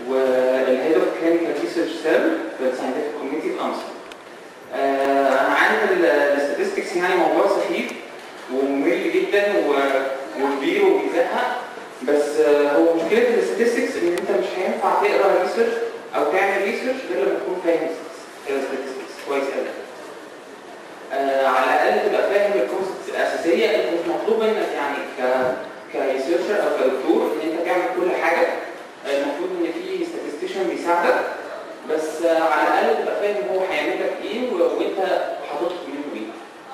والهيد اوف كلينيكال ريسيرش سيل في الساينتفك كوميونتي في امسا انا عارف الاستاتستكس يعني موضوع سخيف وممل جدا و- وكبير وبيزهق بس آه، هو مشكله الاستاتستكس ان انت مش هينفع تقرا ريسيرش او تعمل ريسيرش غير لما تكون فاهم statistics كويس قوي آه، على الاقل تبقى فاهم الكونسبتس الاساسيه انت مش مطلوب منك يعني ك كريسيرشر او كدكتور ان انت تعمل كل حاجه آه، المفروض ان في ستاتستيشن بيساعدك بس آه، على الاقل تبقى فاهم هو هيعمل لك ايه و- وانت هتطلب منه ايه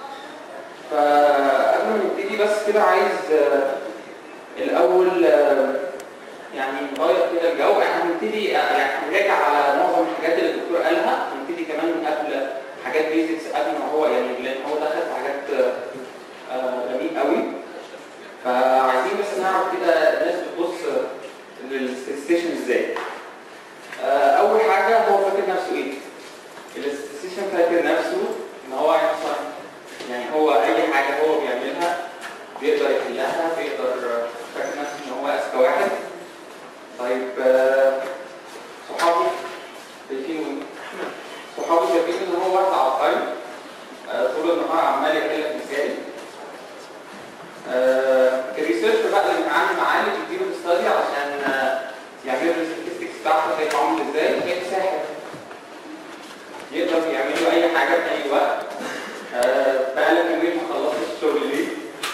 فقبل ما نبتدي بس كده عايز آه، الاول آه، يعني نغير كده الجو احنا هنبتدي آه، يعني هنراجع على معظم الحاجات اللي الدكتور قالها هنبتدي كمان من قبل حاجات بيزكس قبل ما هو يعني لان هو دخل في حاجات آه، آه، جميل قوي فعايزين بس نعرف كده الناس بتبص للستيشن ازاي آه، اول حاجه هو فاكر نفسه ايه الستيشن فاكر نفسه ان هو اينشتاين يعني هو اي حاجه هو بيعملها بيقدر يحلها بيقدر فاكر نفسه ان هو اذكى واحد طيب آه، صحابي شايفينه ايه؟ صحابي شايفين ان هو واحد عبقري آه، طول النهار عمال يحل لك مسائل آه، الريسيرش بقى اللي بنتعامل معاه اللي بيديله ستادي عشان آه، يعملوا الستاتستكس بتاعته هيبقى عامل ازاي غير ساحر يقدر يعمل له اي حاجه في اي وقت آه، بقالك يومين ما خلصتش الشغل ليه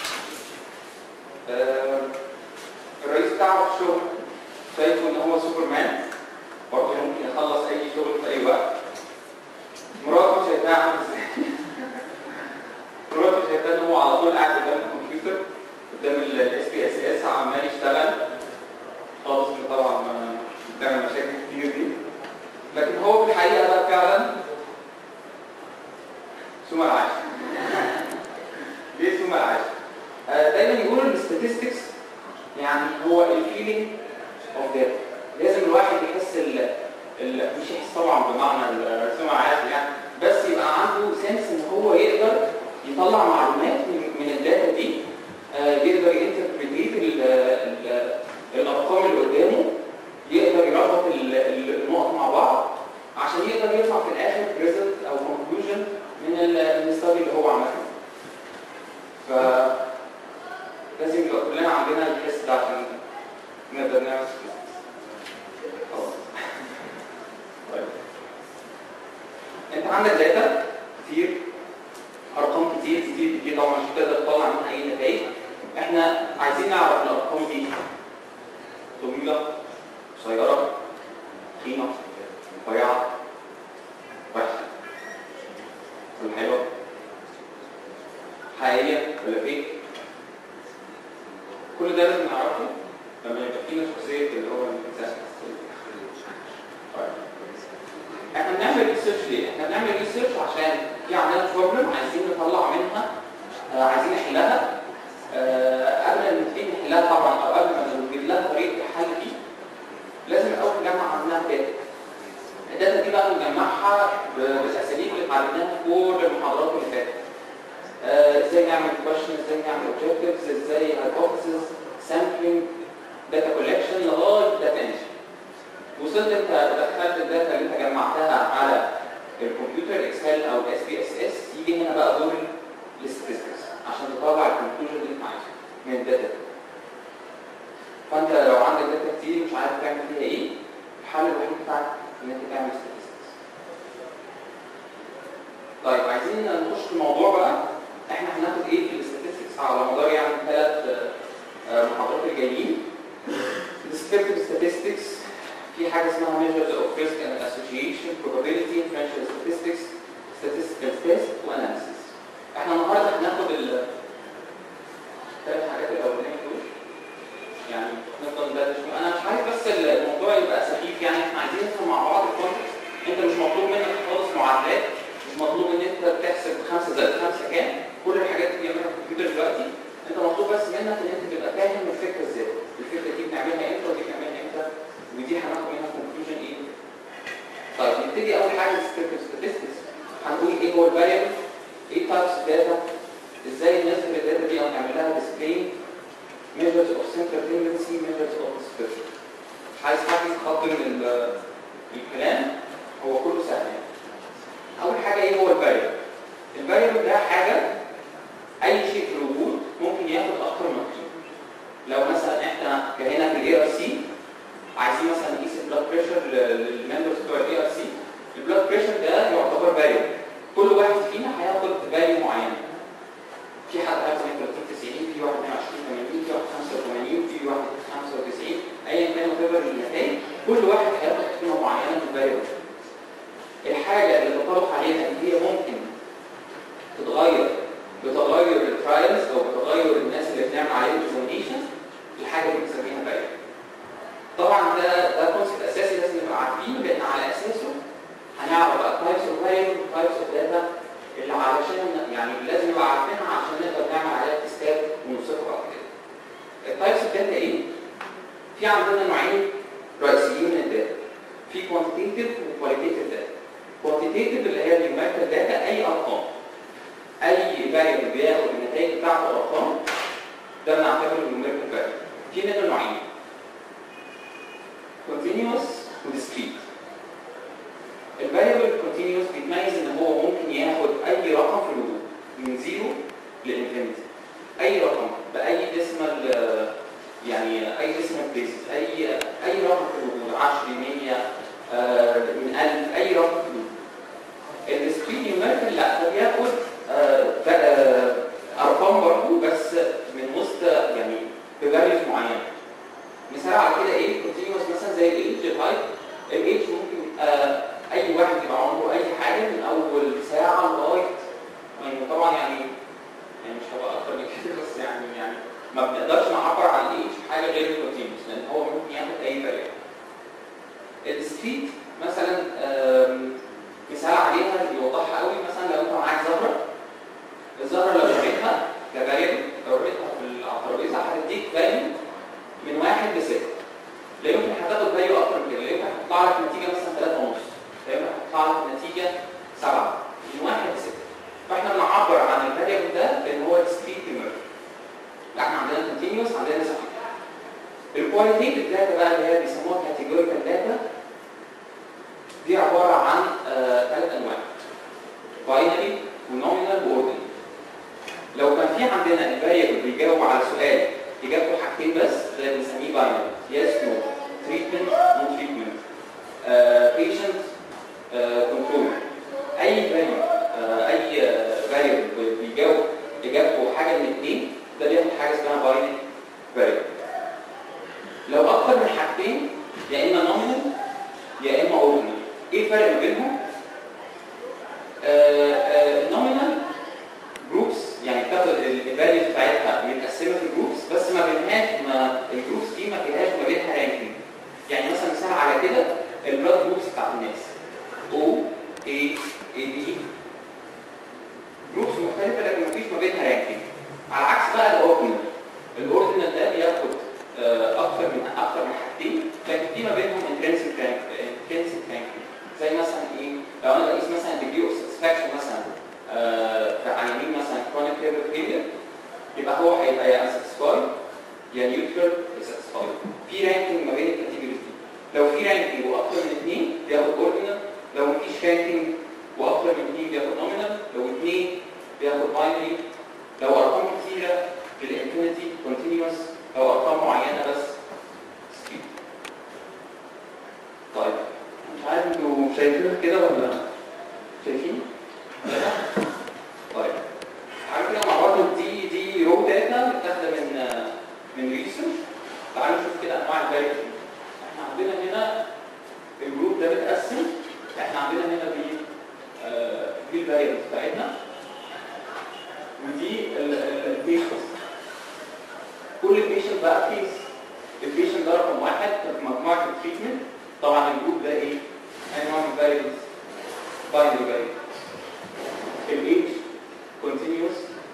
آه، الرئيس بتاعه في الشغل شايفه ان هو سوبرمان برضه ممكن يخلص اي شغل في اي وقت مراته شايفاه عامل ازاي مراته شايفاه ان هو على طول قاعد قدام الكمبيوتر قدام الاس بي اس اس عمال يشتغل خالص إن طبعا ما- بتعمل مشاكل كتير دي لكن هو في الحقيقه بقى فعلا سوما العاشر ليه سوما العاشر؟ آه، دايما يقولوا الاستاتستكس يعني هو الفيلينج اوف داتا لازم الواحد يحس ال ال مش يحس طبعا بمعنى السمع عادي يعني بس يبقى عنده سنس ان هو يقدر يطلع معلومات من, من الداتا دي آه، يقدر ينتربريت الارقام اللي قدامه يقدر يربط ال- ال- النقط مع بعض عشان يقدر يطلع في الاخر ريزلت او كونكلوجن من ال- من الستادي اللي هو عملها ف لازم يبقى كلنا عندنا الحس ده عشان نقدر نعمل statistics. خلاص. طيب. انت عندك داتا كتير ارقام كتير كتير كتير طبعا مش هتقدر تطلع منها اي نتائج احنا عايزين نعرف الارقام دي طويله قصيره قيمه رفيعه وحشه ولا حلوه حقيقيه ولا فيك كل ده لازم نعرفه لما يبقى فينا شخصيه اللي هو الانسان طيب. احنا بنعمل ريسيرش ليه؟ احنا بنعمل ريسيرش عشان في عندنا بروبلم عايزين نطلع منها آه عايزين نحلها آه قبل ما نبتدي نحلها طبعا او قبل ما نوجد لها طريقه الحل دي لازم الاول نجمع عنها داتا الداتا دي بقى نجمعها ب- بالاساليب اللي اتعلمناها في كل المحاضرات اللي فاتت آه، ازاي نعمل كويشن ازاي نعمل اوبجكتيفز ازاي هايبوثيسز سامبلينج داتا كولكشن لغايه داتا انجن وصلت انت دخلت الداتا اللي انت جمعتها على الكمبيوتر اكسل او اس بي اس اس يجي هنا بقى دور الستاتستكس عشان تطلع الكونكلوجن اللي انت عايزه من الداتا دي. فانت لو عندك داتا كتير مش عارف تعمل فيها ايه الحل الوحيد بتاعك ان انت تعمل statistics طيب عايزين نخش في الموضوع بقى احنا هناخد ايه في الاستاتستكس على مدار يعني ثلاث محاضرات الجايين descriptive statistics في حاجه اسمها measures of risk and association probability differential statistics statistical test وanalysis احنا النهارده هناخد ال الثلاث حاجات الاولانيه دول يعني نفضل ندردش فيهم. انا مش عايز بس الموضوع يبقى سخيف يعني احنا عايزين نفهم مع بعض الكونتكست انت مش مطلوب منك خالص معادلات مش مطلوب ان انت تحسب 5 زائد 5 كام كل الحاجات دي بيعملها الكمبيوتر دلوقتي انت مطلوب بس منك ان انت تبقى فاهم الفكره ازاي الفكره دي بنعملها امتى ودي بنعملها امتى ودي هناخد منها كونكلوجن ايه طيب نبتدي اول حاجه descriptive statistics هنقول ايه هو الفاريبل ايه تايبس داتا ازاي نظهر الداتا دي او نعمل لها display measures of central tendency measures of dispersion عايز حد يتخطم ال- الكلام هو كله سهل يعني. اول حاجه ايه هو الفاريبل الفاريبل ده حاجه اي شيء في الوجود ممكن ياخد اكتر من قيمه لو مثلا احنا كهنا في الاي ار سي عايزين مثلا نقيس البلاد بريشر للممبرز بتوع الاي ار سي البلاد بريشر ده يعتبر فاريبل كل واحد فينا هياخد فاليو معينه في حد هياخد 30 90 في واحد 22 80 في واحد 85 في واحد 95 ايا كان وات النتائج كل واحد هياخد قيمه معينه من الفاريبل الحاجه اللي بطلق عليها ان هي ممكن تتغير بتغير الترايلز او بتغير الناس اللي بنعمل عليهم اكزامينيشن الحاجه دي بنسميها فاريبل طبعا ده ده كونسيبت اساسي لازم نبقى عارفينه لان على اساسه هنعرف بقى تايبس اوف فاريبل وتايبس اوف داتا اللي علشان يعني لازم نبقى عارفينها عشان نقدر نعمل عليها تيستات ونوصفها بعد كده. التايبس اوف داتا ايه؟ في عندنا نوعين رئيسيين من الداتا. في كوانتيتيف وكواليتيف داتا. كوانتيتيف اللي هي النيوميريكال داتا اي ارقام. اي فاريبل بياخد النتائج بتاعته ارقام ده بنعتبره النيوميريكال فاريبل. في منه نوعين. continuous وديسكريت الفاريبل continuous بيتميز ان هو ممكن ياخد اي رقم في الوجود من زيرو لانفينيتي اي رقم باي ديسمال يعني اي ديسمال بيسز اي اي رقم في الوجود 10 100 آه، من 1000 اي رقم في الوجود الديسكريت نيوميريكال لا ده بياخد آه، ف- آه، ارقام برضه بس من وسط يعني بفاليوز معينه مثال على كده ايه كونتينوس مثلا زي الايدج الهايت الايدج ممكن يبقى اي واحد يبقى عمره اي حاجه من اول ساعه لغايه يعني طبعا يعني يعني مش هبقى اكتر من كده بس يعني يعني ما بنقدرش نعبر عن الايدج حاجه غير الكونتينوس لان هو ممكن ياخد اي فاريبل الديسكريت مثلا آم، مثال عليها يوضحها قوي مثلا لو انت معاك زهره الزهره لو رميتها كفاريبل لو رميتها في على الترابيزه هتديك فاليو من واحد لستة لا يمكن هتاخد فاليو اكتر من كده لا يمكن هتطلع لك نتيجه مثلا 3 ونص لا يمكن هتطلع لك نتيجه 7 من واحد لستة فاحنا بنعبر عن الفاريبل ده بان هو ديسكريت نيوميريك احنا عندنا كونتينوس عندنا ديسكريت الكواليتيف داتا بقى اللي هي بيسموها كاتيجوريكال داتا دي عباره عن ثلاث انواع باينري ونومينال واوردينال لو كان في عندنا الفاريبل بيجاوب على سؤال اجابته حاجتين بس ده بنسميه باينري يس نو تريتمنت نو تريتمنت بيشنت كنترول اي فاليو اي فاريبل بيجاوب اجابته حاجه من اثنين ده بياخد حاجه اسمها باينري فاريبل لو اكتر من حاجتين يا اما نومينال يا اما اوردينال ايه الفرق ما بينهم؟ النومينال جروبس يعني بتاخد الفاليوز بتاعتها متقسمه في جروبس بس ما بينهاش ما الجروبس دي ما فيهاش ما بينها رانكينج يعني مثلا مثال على كده البلاد جروبس بتاعت الناس او اي اي بي جروبس مختلفه لكن ما فيش ما بينها رانكينج على عكس بقى الاوردينال الاوردينال ده بياخد آه، اكتر من اكتر من حاجتين لكن في ما بينهم انترنسيك رانك انترنسيك رانكينج زي مثلا ايه لو انا بقيس مثلا ديجري اوف ساتسفاكشن مثلا آه، في عيانين مثلا كرونيك ليفر فيلير يبقى هو هيبقى يا ساتسفايد يا نيوترال يا ساتسفايد في رانكينج ما بين الكاتيجوريز دي لو في رانكينج واكتر من اثنين بياخد اوردينال لو مفيش رانكينج واكتر من اثنين بياخد نومينال لو اثنين بياخد باينري لو ارقام كتيره بالانفينيتي كونتينوس لو ارقام معينه بس سكيب طيب مش عارف انتوا شايفينها كده ولا شايفين؟ لا؟ طيب تعالوا كده مع بعض دي دي رو داتا متاخده من من ريسيرش تعالوا نشوف كده انواع الفاريبل احنا عندنا هنا الجروب ده متقسم احنا عندنا هنا دي آه، دي الفاريبلز بتاعتنا ودي البيشنت كل بيشنت بقى كيس البيشنت ده رقم واحد في مجموعه التريتمنت طبعا الجروب ده ايه؟ انواع من الفاريبلز باينري فاريبلز الايج كونتينيوس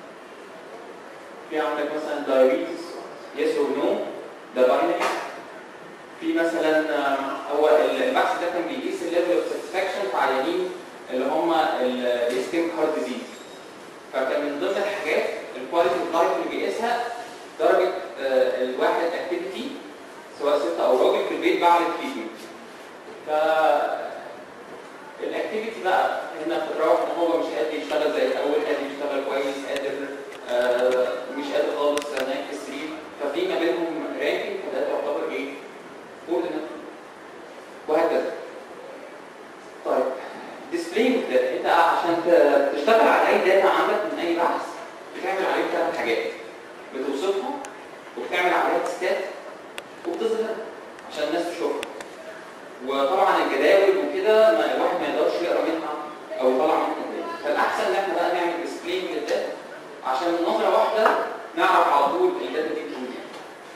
في عندك مثلا دايابيتس يس اور نو ده باينري في مثلا آم، هو البحث ده كان بيقيس الليفل اوف ساتسفاكشن في عيانين اللي هم الاسكيم هارت ديزيز فكان من ضمن الحاجات الكواليتي اوف لايف اللي بيقيسها درجه آه، الواحد اكتيفيتي سواء ست او راجل في البيت بعد الاكتيفيتي بقى هنا بتتراوح ان هو مش قادر يشتغل زي الاول قادر يشتغل كويس قادر آه مش قادر خالص هناك في السرير ففي ما بينهم رانكينج فده تعتبر ايه؟ كوردينيت وهكذا طيب ديسبلاي ده انت عشان ت- تشتغل على اي داتا عندك من اي بحث بتعمل عليه ثلاث حاجات بتوصفها وبتعمل عليها تستات وبتظهرها عشان الناس تشوفها وطبعا الجداول وكده ما الواحد ما يقدرش يقرا منها او يطلع منها داتا فالاحسن ان احنا بقى نعمل ديسبلاي للداتا عشان من نظره واحده نعرف على طول الداتا دي بتقول ايه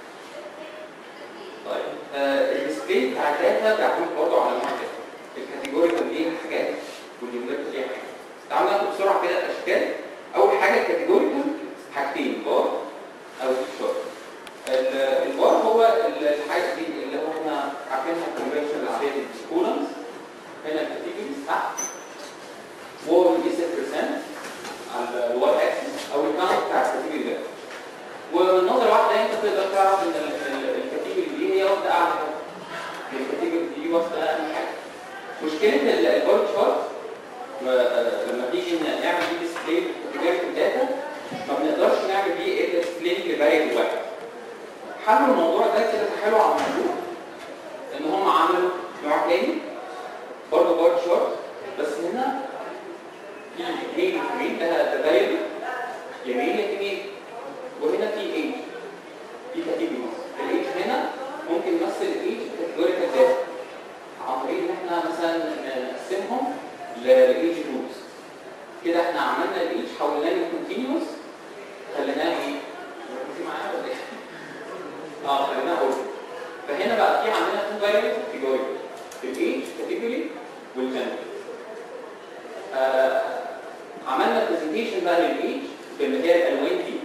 طيب آه الديسبلاي بتاع الداتا بيعتمد برضه على نوع الداتا الكاتيجوريكال ليها حاجات والنيوميريكال ليها حاجات تعالوا ناخد بسرعه كده الاشكال اول حاجه الكاتيجوريكال حاجتين بار او شورت البار هو ال- الحاجه دي اللي هو احنا عارفينها الكونفنشن العاديه دي كولمز هنا الكاتيجوريز تحت وول is represent على الواي اكسس او الكاونت بتاع الكاتيجوري ده ومن نظره واحده انت تقدر تعرف ان ال- ال- الكاتيجوري دي هي واخده اعلى حاجه الكاتيجوري دي واخده اقل حاجه مشكله البار تشارت لما تيجي ن- نعمل بيه ديسبلاي كاتيجوري داتا ما بنقدرش نعمل بيه الا ديسبلاي لفاريبل واحد حلوا الموضوع ده كده حلو على الموضوع ان هم عملوا نوع تاني برضه بار شورت بس هنا في ميل وفيميل ده ده فاريبل يميل يميل وهنا في ايج في كاتيجوريز الايج هنا ممكن نمثل الايج كاتيجوريكال داتا عن طريق ان احنا مثلا نقسمهم لايج جروبس كده احنا عملنا الايج حولناه لكونتينوس خليناه ايه؟ مركزين معايا ولا ايه؟ اه خليناها اوردر فهنا بقى في عندنا تو فاريبلز كاتيجوري الايج كاتيجوري والجندر آه عملنا برزنتيشن بقى للايج اللي هي الالوان دي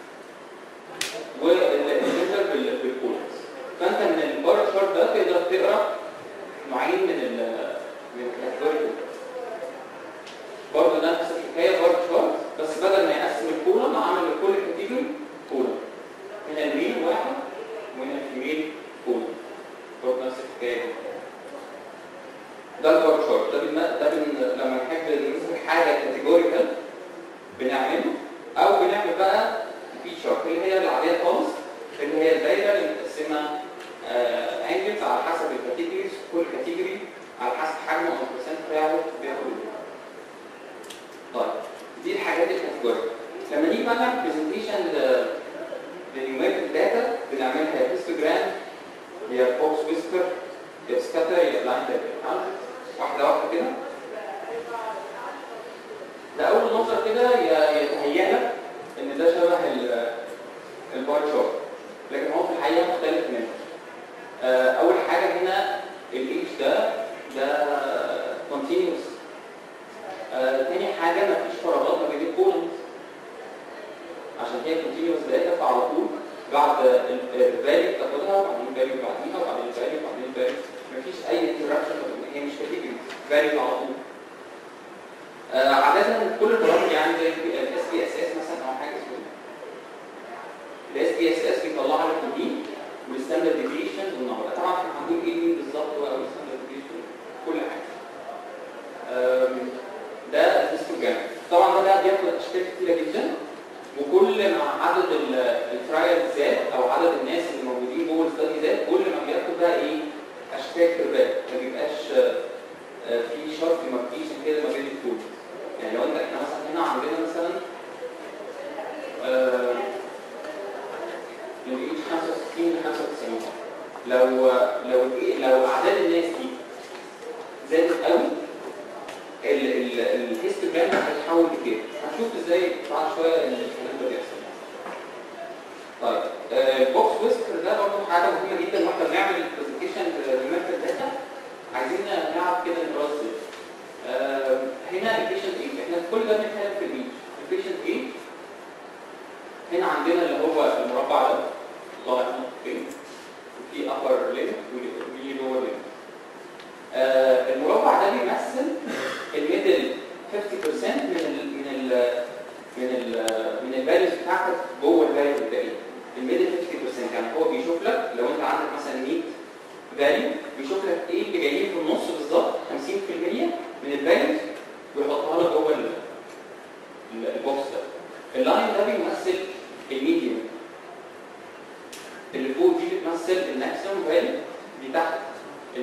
والجندر بالكولرز فانت من البار شارت ده تقدر تقرا نوعين من ال من الكاتيجوري دول برضه ده نفس الحكايه بار شارت بس بدل ما يقسم الكولم عمل لكل كاتيجوري كولم هنا الميل واحد وهنا الفيميل كولم برضه نفس الحكايه دي ده البار شارت ده بن... ده بن... لما نحب نمسك حاجه كاتيجوريكال بنعمله او بنعمل بقى في شارت اللي هي العاديه خالص اللي هي الدايره اللي متقسمه انجلز على حسب الكاتيجوريز كل كاتيجوري على حسب حجمه او البرسنت بتاعه بياخد ايه. طيب دي الحاجات الكاتيجوريكال لما نيجي بقى نعمل برزنتيشن للنيوميريكال داتا بنعملها يا هيستوجرام يا فوكس ويسكر يا سكاتر يا بلايند داتا واحده واحده كده ده اول نظره كده ي- يتهيأ لك ان ده شبه ال- البار شارت لكن هو في الحقيقه مختلف منه آه، اول حاجه هنا الايج ده ده كونتينوس تاني حاجه مفيش فراغات ما بين الكولمز عشان هي كونتينوس داتا فعلى طول بعد الفاليو بتاخدها وبعدين الفاليو بعديها وبعدين الفاليو وبعدين الفاليو مفيش اي انتراكشن هي مش كاتيجوري فاليو على طول آه، عادة كل البرامج يعني زي الاس بي اس اس مثلا او حاجه اسمها الاس بي اس اس بيطلع لك المين والستاندرد ديفيشن والنمبر طبعا احنا هنقول ايه المين بالظبط او الستاندرد ديفيشن كل حاجه آم، ده الهيستوجرام طبعا ده بقى بياخد اشكال كتيره جدا وكل ما عدد الترايل زاد او عدد الناس اللي موجودين جوه الاستادي زاد كل ما بياخد بقى ايه اشكال كيرفات ما بيبقاش آه، آه، في شرط ماركيشن كده ما بين الكود يعني لو انت احنا مثلا هنا عندنا مثلا آه، من ايج 65 ل 95 لو لو الايه لو اعداد الناس دي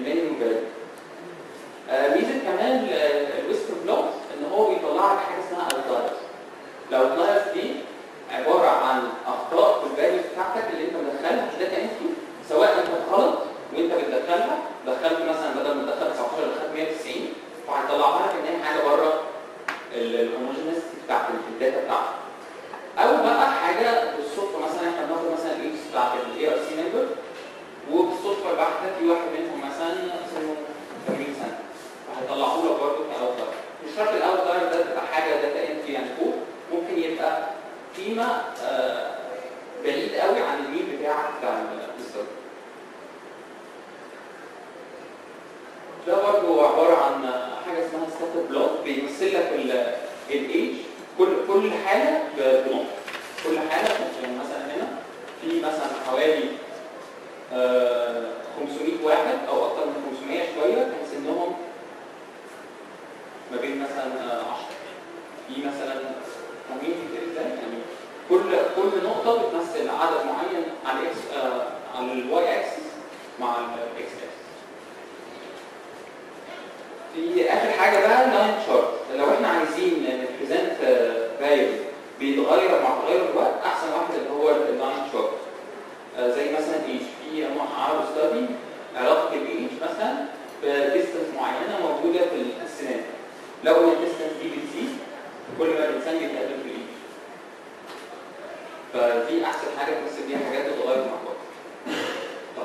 المينيمم فاليو آه، ميزه كمان الويستر بلوت ان هو بيطلع لك حاجه اسمها اوتلايرز الاوتلايرز دي عباره عن اخطاء في الفاليوز بتاعتك اللي انت مدخلها في الداتا انتري سواء انت غلط وانت بتدخلها دخلت مثلا بدل ما تدخل 19 دخلت 190 فهيطلعها لك ان هي حاجه بره الهوموجينس بتاعت الداتا بتاعتك او بقى حاجه بالصدفه مثلا احنا بناخد مثلا الاكس بتاعت الاي ار سي ممبر وبالصدفه البحثه في واحد منهم مثلا سنه 80 سنه فهيطلعوا لك برضه كاوتلاير مش شرط الاوتلاير ده تبقى حاجه داتا انتري يعني فوق ممكن يبقى قيمه آه، بعيد قوي عن الميل بتاعك بتاع الستارت ده برضه عباره عن حاجه اسمها ستاتيك بلوت بيمثل لك الايج كل كل حاله ب- بنقطه كل حاله يعني مثلا هنا في مثلا حوالي آه، 500 واحد او اكثر من 500 شويه كان سنهم ما بين مثلا آه، 10 في مثلا فاهمين كتير ازاي يعني كل كل نقطه بتمثل عدد معين على الاكس آه، على الواي اكسس مع الاكس اكسس في اخر حاجه بقى اللاين شارت لو احنا عايزين نبريزنت فاليو بيتغير مع تغير الوقت احسن واحد اللي هو اللاين شارت زي مثلا ايج في عملوا ستادي علاقه الايج مثلا بديستنس معينه موجوده في السنان لو ان الديستنس دي بتزيد كل ما الانسان بيتقدم في الايج فدي احسن حاجه بس دي حاجات بتتغير مع الوقت طيب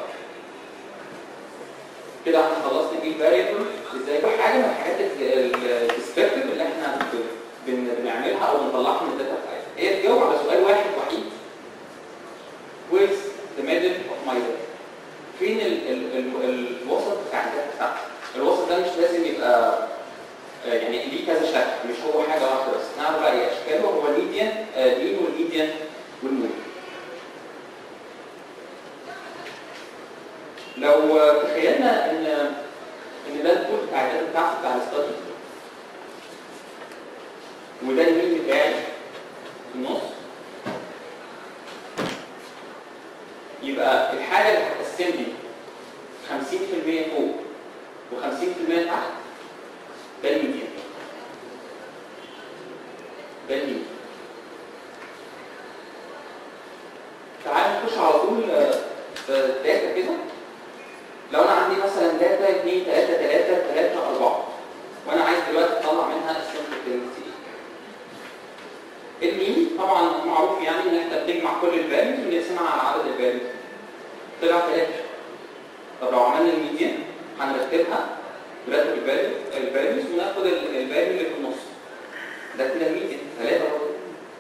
كده احنا خلصنا ايه الفاريبل ازاي كل حاجه من الحاجات الديسكريبتيف اللي احنا بن- بنعملها او بنطلعها من الداتا بتاعتنا هي تجاوب على سؤال واحد وحيد where's the middle of my data فين ال ال ال الوسط بتاع الداتا بتاعتي الوسط ده مش لازم يبقى آه، يعني ليه كذا شكل مش هو حاجه واحده بس نعرف بقى ايه اشكاله هو الميديان آه، مين والميديان والمود لو آه، تخيلنا ان ان ده الكود بتاع الداتا بتاعتي بتاع الاستادي وده المين بتاعي في النص يبقى الحاجه اللي هتقسم لي 50% فوق و50% تحت ده الميديان ده الميديان تعال نخش على طول آه، في الداتا كده لو انا عندي مثلا داتا 2 3 3 3 4 وانا عايز دلوقتي اطلع منها السنسيتيفيتي المين طبعا معروف يعني ان احنا بنجمع كل الفاليوز ونقسمها على عدد الفاليوز طلع 3 طب لو عملنا الميديان هنرتبها نرتب الفاليوز الفاليوز وناخد ال- الفاليو اللي في النص ده كده الميديان 3 برضه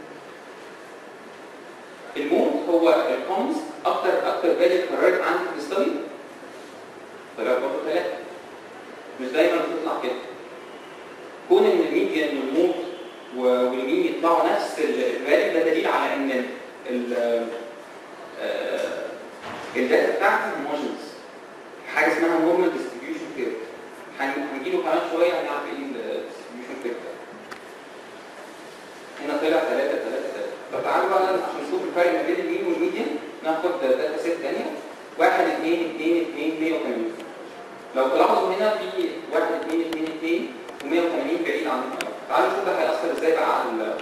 المود هو الكومز اكتر اكتر فاليو اتكررت عندي في الاستادي طلع برضه 3 مش دايما بتطلع كده كون ان الميديان والمود و- والمين يطلعوا نفس الفاليو ده دليل على ان ال- ال- آه، الداتا بتاعتي هوموجينس حاجه اسمها نورمال ديستريبيوشن كيرف هنجيله كمان شويه هنعرف ايه الديستريبيوشن كيرف ده هنا طلع 3 3 3 طب تعالوا بقى عشان نشوف الفرق ما بين المين والميديان ناخد داتا سيت ثانيه 1 2 2 2 180 لو تلاحظوا هنا في 1 2 2 2 و180 بعيد عن الأول. تعالوا نشوف ده هيأثر ازاي بقى على ال-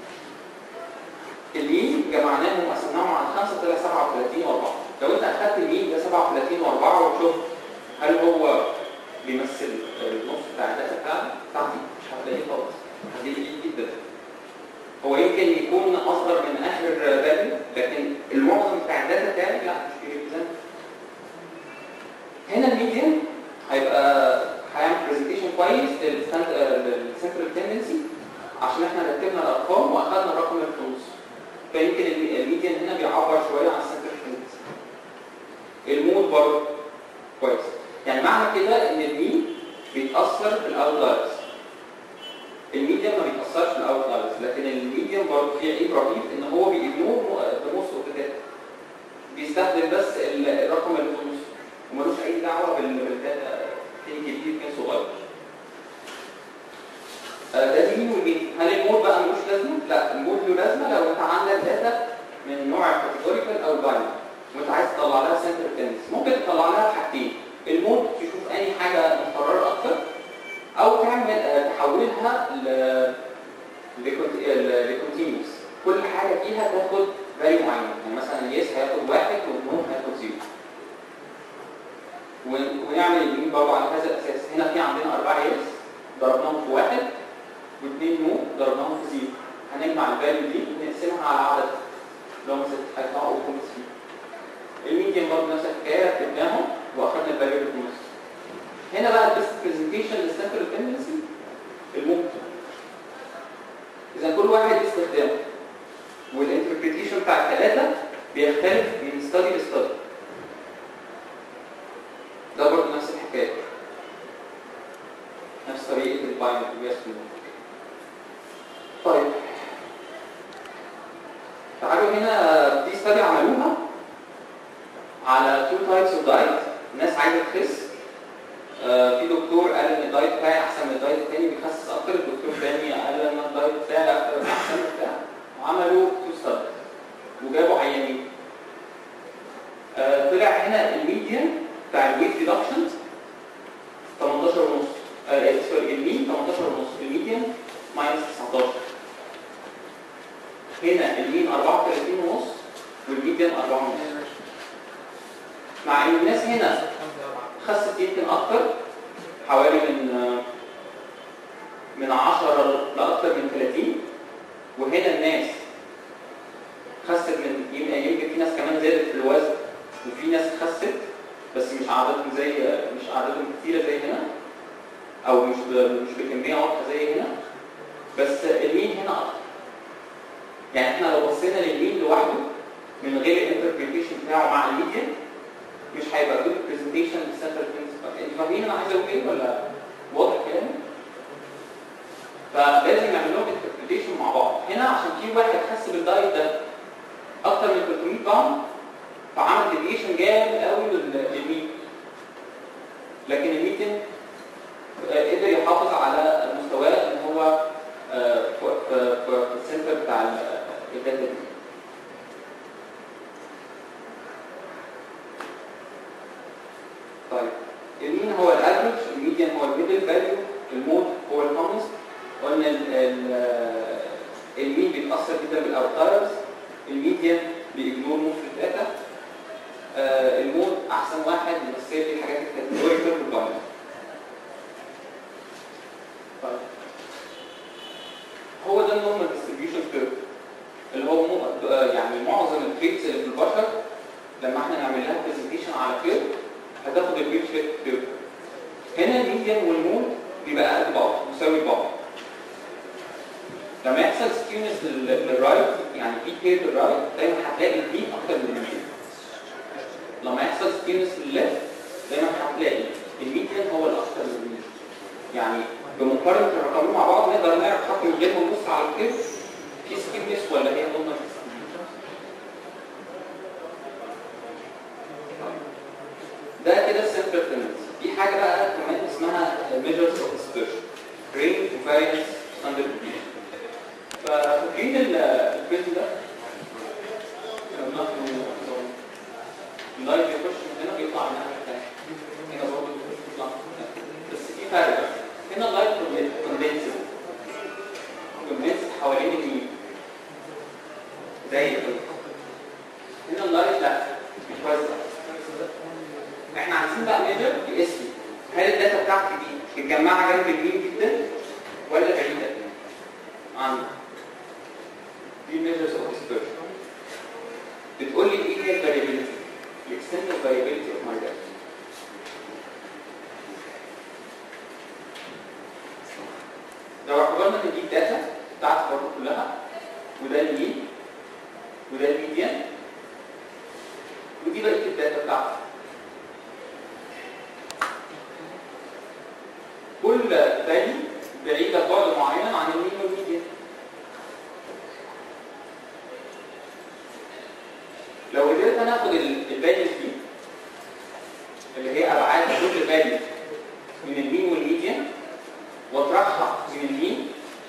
المين جمعناهم وقسمناهم على 5 طلع 37 و4 لو انت اخدت المين ده 37 و4 وشفت هل هو بيمثل النص بتاع الداتا بتاعتي بتاعتي مش هتلاقيه خالص هتلاقيه بعيد جدا هو يمكن يكون اصغر من اخر فاليو لكن المعظم بتاع الداتا بتاعي لا مش بيريبريزنت هنا الميديان هيبقى هيعمل برزنتيشن كويس للسنترال تندنسي عشان احنا رتبنا الارقام واخدنا الرقم اللي في النص فيمكن الم- الميديان هنا بيعبر شويه عن السنترال تندنسي المود برضه كويس يعني معنى كده ان المين بيتاثر بالاوتلايرز الميديان ما بيتاثرش بالاوتلايرز لكن الميديان برضه فيه عيب رهيب ان هو بيجنور بنص اوف بيستخدم بس ال- الرقم اللي في النص وملوش اي دعوه بال- بالداتا فين كبير فين صغير آه، ده مين والمين هل المود بقى ملوش لازمه؟ لا المود له لازمه لو انت عندك داتا من نوع كاتيجوريكال او باينري وانت عايز تطلع لها سنتر تندنس ممكن تطلع لها حاجتين المود تشوف اقسمها ل لكونتينوس كل حاجه فيها تاخد فاليو معين يعني مثلا يس هياخد واحد والنو هياخد زيرو ون- ونعمل المين برضه على هذا الاساس هنا في عندنا اربعه يس ضربناهم في واحد واثنين نو ضربناهم في زيرو هنجمع الفاليو دي ونقسمها على عدد اللي هم ست هيطلعوا 0.3 الميديان برضه نفس الحكايه رتبناهم واخدنا الفاليو اللي في النص هنا بقى البيست برزنتيشن للسنترال تندنسي الممكن اذا كل واحد ليه استخدامه والانتربريتيشن بتاع الثلاثه بيختلف من ستادي لستادي ده برضه نفس الحكايه نفس طريقه البايند طيب تعالوا هنا دي ستادي عملوها على تو تايبس اوف دايت ناس عايزه تخس آه، في دكتور قال ان الدايت بتاعي احسن من الدايت التاني بيخسس اكتر الدكتور الثاني قال ان الدايت بتاعي احسن من بتاع وعملوا تو ستادي وجابوا عيانين آه، طلع هنا الميديان بتاع الويت ريدكشن 18 ونص آه سوري المين 18 ونص الميديان ماينس 19 هنا المين 34 ونص والميديان 4 ونص مع ان الناس هنا خست يمكن اكتر حوالي من آه، من 10 لاكتر من 30 وهنا الناس خست من يمكن يمكن في ناس كمان زادت في الوزن وفي ناس خست بس مش عددهم زي مش عددهم كتيره زي هنا او مش ب... مش بكميه واضحه زي هنا بس المين هنا اكتر يعني احنا لو بصينا للمين لوحده من غير الانتربريتيشن بتاعه مع الميديان مش هيبقى جود برزنتيشن للسنترال انتوا فاهمين انا عايز اقول ايه ولا واضح كلامي؟ فلازم نعمل لهم انتربريتيشن مع بعض هنا عشان في واحد خس بالدايت ده اكتر من 300 باوند فعمل ديفيشن جامد قوي لل- للميت لكن الميتن آه، قدر يحافظ على مستواه ان هو آه، في في- في في السنتر بتاع ال- الداتا دي طيب المين هو الافريج الميديان هو الميدل فاليو المود هو الكومنست قلنا ال- ال- المين بيتاثر جدا بالاوتلايرز الميديان بيجنور موست الداتا آه، المود احسن واحد بس هي دي الحاجات الكاتيجوريكال والباينري طيب هو ده النورمال ديستريبيوشن كيرف اللي هو مو- آه، يعني معظم التريتس اللي في البشر لما احنا نعمل لها برزنتيشن على كيرف هتاخد البيل شيب كيرف هنا الميديان والمود بيبقى قد بعض مساوي بعض لما يحصل سكيونس للرايت يعني في كيرف للرايت دايما هتلاقي البي اكتر من الميديان لما يحصل سكيونس للليفت دايما هتلاقي الميديان هو الاكثر من الميديان يعني بمقارنه الرقمين مع بعض نقدر نعرف حتى من غير ما نبص على الكيرف في سكيونس ولا هي نورمال ده كده السنترال تندنسي في حاجه بقى كمان اسمها ميجرز اوف dispersion رينج وفارينس ستاندرد ديفيشن ففاكرين ال- الفيلم ده؟ كنا بناخده نظام. اللايت بيخش من هنا بيطلع من الناحيه الثانيه هنا برضه بيطلع من هنا. بس في فرق بقى. هنا اللايت كوندنسد كوندنسد حوالين المين زي كده هنا اللايت لا بيتوزع احنا عايزين بقى ميجر باسمي هل الداتا بتاعتي دي متجمعه جنب اليمين جدا ولا بعيده عن دي ميجرز اوف dispersion بتقول لي ايه هي الفاريبيليتي الاكستنت اوف فاريبيليتي اوف ماي داتا لو اعتبرنا ان دي الداتا بتاعتي برضه كلها وده المين وده الميديان ودي بقيه الداتا بتاعتي كل فاليو بعيدة بعد معين عن المين والميديان لو قدرت انا اخد الفاليوز دي اللي هي ابعاد كل فاليو من المين والميديان واطرحها من المين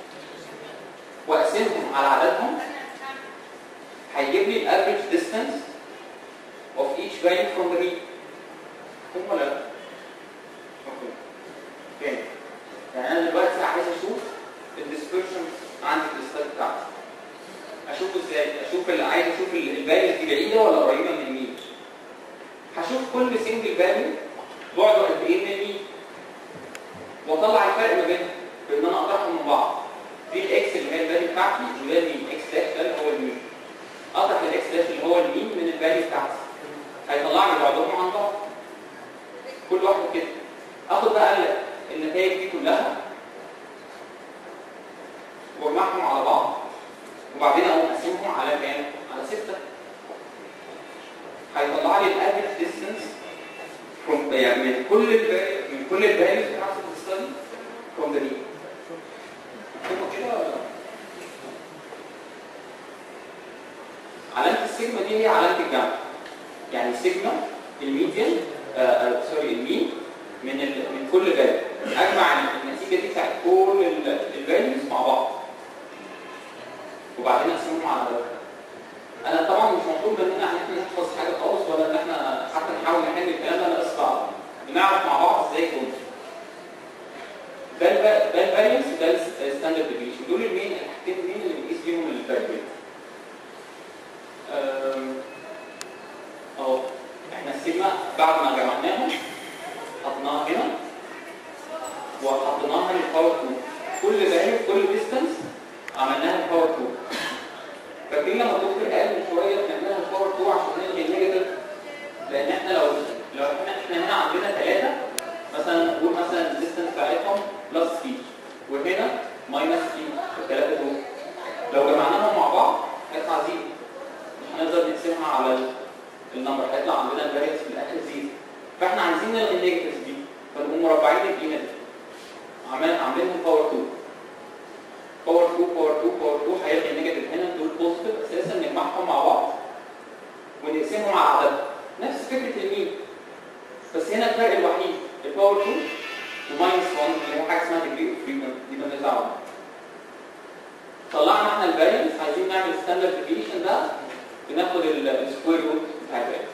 واقسمهم على عددهم هيجيب لي الافريج distance of each value from the mean هم ولا لا؟ مفهوم تاني يعني انا دلوقتي عايز اشوف ديسبرشن عندي في الستايل بتاعتي اشوفه ازاي اشوف اللي عايز اشوف الفاليوز دي بعيده ولا قريبه من المين هشوف كل سنجل فاليو بعده قد ايه من المين واطلع الفرق ما بينهم بان انا اطرحهم من بعض دي الاكس اللي هي الفاليو بتاعتي وده المين اكس داش ده اللي هو المين اطرح الاكس داش اللي هو المين من الفاليو بتاعتي هيطلع لي بعضهم عن بعض كل واحد كده اخد بقى النتائج دي كلها واجمعهم على بعض وبعدين اقوم اقسمهم على كام؟ على 6 هيطلع لي الافريج ديستنس from يعني من كل الفاليو من كل الفاليوز بتاعت الاستادي from the mean مفهومه كده ولا علامه السيجما دي هي علامه الجمع يعني سيجما الميديان سوري المين من ال... من كل فاليو اجمع النتيجه دي بتاعت كل الفاليوز مع بعض وبعدين اقسمهم على ده انا طبعا مش مطلوب مننا ان احنا نحفظ حاجه خالص ولا ان احنا حتى نحاول نحل الكلام ده لا صعب بنعرف مع بعض ازاي يكون ده الب... ده الفارينس وده الستاندرد ديفيشن دول المين الحاجتين المين اللي بنقيس بيهم الفارينس اهو احنا السيجما بعد ما جمعناهم حطيناها هنا وحطيناها للباور 2 كل فاليو كل ديستانس عملناها الباور 2 فاكرين لما الدكتور قال من شويه بنعملها الباور 2 عشان نلغي النيجاتيف لان احنا لو لو احنا احنا هنا عندنا ثلاثه مثلا نقول مثلا الديستانس بتاعتهم بلس سي وهنا ماينس سي الثلاثه دول لو جمعناهم مع بعض هيطلع زيرو مش هنقدر نقسمها على النمبر هيطلع عندنا الفارينس في الاخر زيرو فاحنا عايزين نلغي النيجاتيف دي فنقوم مربعين القيمه دي عمال عاملينهم باور 2 باور 2 باور 2 باور 2 هيلغي النيجاتيف هنا دول بوزيتيف اساسا نجمعهم مع بعض ونقسمهم على عدد نفس فكره المين بس هنا الفرق الوحيد الباور 2 وماينس 1 اللي هو حاجه اسمها ديجري اوف فريدم دي مالناش دعوه طلعنا احنا الفارينس عايزين نعمل ستاندرد ديفيشن ده بناخد السكوير روت بتاع الفارينس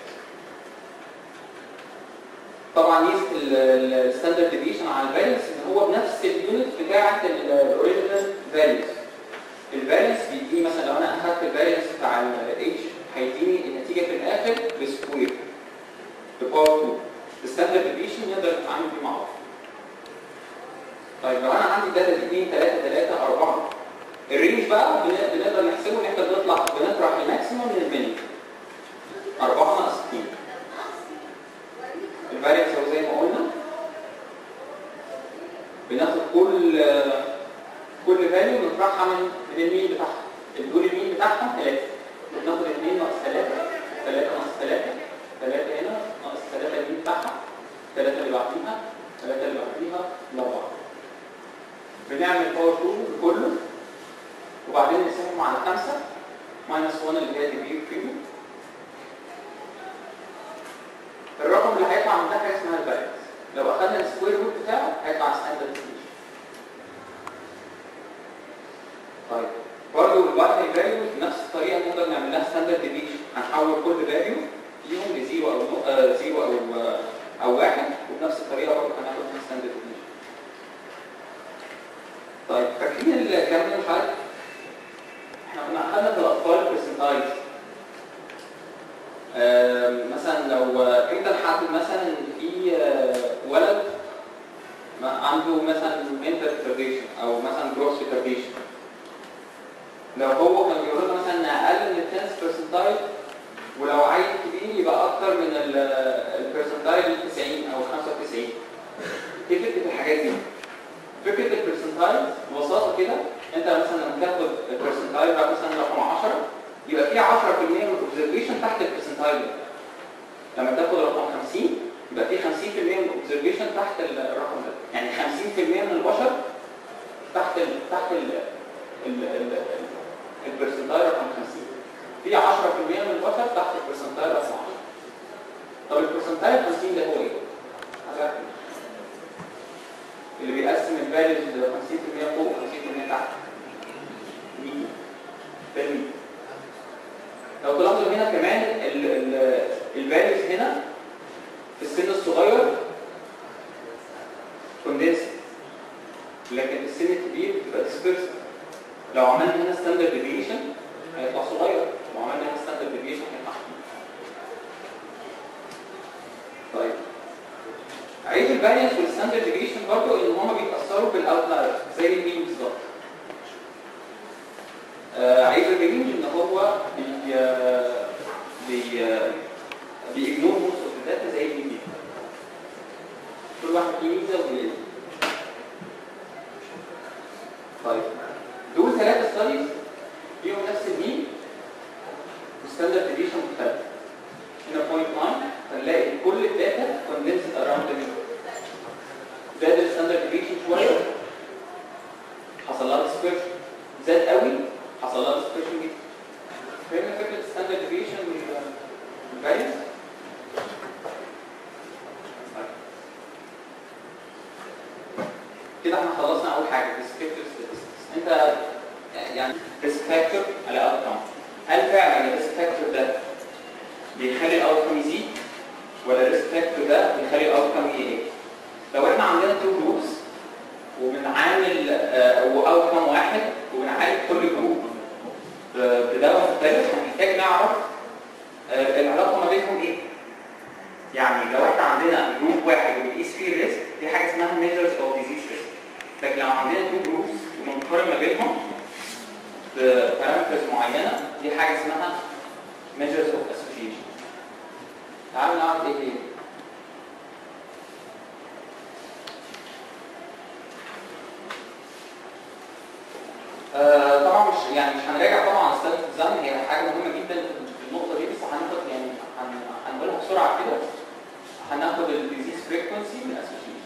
طبعا ميزه الستاندرد ديفيشن على الفارينس ان هو بنفس اليونت بتاعه الاوريجينال فاليوز الفارينس بيديني مثلا لو انا اخدت الفارينس بتاع الاتش هيديني النتيجه في الاخر بسكوير بباور 2 الستاندرد ديفيشن نقدر نتعامل بيه مع بعض طيب لو انا عندي داتا دي 2 3 3 4 الرينج بقى بنقدر نحسبه ان احنا بنطلع بنطرح الماكسيموم من المينيمم 4 ناقص 2 الفارينس هو زي ما قلنا بناخد كل كل فاليو نطرحها من من المين بتاعها الدول المين بتاعها 3 بناخد 2 ناقص 3 3 ناقص 3 3 هنا ناقص 3 المين بتاعها 3 اللي بعديها 3 اللي بعديها الأربعة بنعمل باور 2 كله وبعدين نقسمهم على 5 ماينس 1 اللي هي ديجري فريدم الرقم اللي هيطلع من ده حاجه اسمها الفارينس لو اخذنا السكوير روت بتاعه هيطلع ستاندرد ديفيشن طيب برضه الباينري فاليوز بنفس الطريقه نقدر نعمل لها ستاندرد ديفيشن هنحول كل فاليو فيهم لزيرو او آه زيرو او آه او واحد وبنفس الطريقه برضه هناخد فيها ستاندرد ديفيشن طيب فاكرين الكلام ده مش عارف احنا كنا اخذنا في الاطفال برسنتايز مثلا لو انت لحد مثلا في ولد عنده مثلا mental retardation او مثلا gross retardation لو هو كان بيقول لنا مثلا ان اقل من 10 percentile ولو عيل كبير يبقى اكتر من البرسنتايل 90 او 95 ايه فكره الحاجات دي؟ فكره البرسنتايل ببساطه كده انت مثلا لما تاخد البرسنتايل مثلا رقم 10 يبقى في 10% من الاوبزرفيشن تحت البرسنتايل لما تاخد رقم 50 يبقى في 50% من الاوبزرفيشن تحت الرقم ده يعني 50% من البشر تحت ال تحت ال ال ال البرسنتايل رقم 50 في 10% من البشر تحت البرسنتايل رقم 10 طب البرسنتايل 50 ده هو ايه؟ اللي بيقسم الفاليوز 50% فوق 50% تحت مين؟ ده مين؟ لو تلاحظوا هنا كمان الفاليوز هنا في السن الصغير كوندنس لكن في السن الكبير بتبقى ديسبيرس لو عملنا هنا ستاندرد ديفيشن هيطلع صغير لو عملنا هنا ستاندرد ديفيشن هيطلع كبير. طيب عيب الفاريانس والستاندرد ديفيشن برضه ان هما بيتاثروا بالاوتلاير زي المين بالظبط آه، عيب الرينج ان هو بي بي بيجنور موست اوف الداتا زي المين كل واحد فيه ميزه وميزه طيب دول ثلاثه ستاديز فيهم نفس المين وستاندرد ديفيشن مختلف هنا بوينت 9 هنلاقي كل الداتا كوندنسد اراوند ذا مين زاد الستاندرد ديفيشن شويه حصل لها ديسبيرشن زاد قوي حصل لها ديسبيرشن جدا فهمنا فكره الستاندرد ديفيشن والفارينس كده احنا خلصنا اول حاجه descriptive statistics انت يعني risk factor على outcome هل فعلا الريسك فاكتور ده بيخلي الاوتكم يزيد ولا الريسك فاكتور ده بيخلي الاوتكم يقل لو احنا عندنا تو جروبس وبنعامل واوتكم واحد وبنعالج كل جروب بدواء مختلف هنحتاج نعرف آه، العلاقه ما بينهم ايه يعني لو احنا عندنا جروب واحد وبنقيس فيه الريسك دي حاجه اسمها measures of disease risk لكن لو عندنا تو جروبس وبنقارن ما بينهم ببارامترز معينه دي حاجه اسمها measures of association تعالوا نعرف ايه هي آه، طبعا مش يعني مش هنراجع طبعا ستاتيك ديزاين هي حاجه مهمه جدا في النقطه دي بس هناخد يعني هن- هنقولها بسرعه كده هناخد الديزيز فريكونسي من اسوشيشن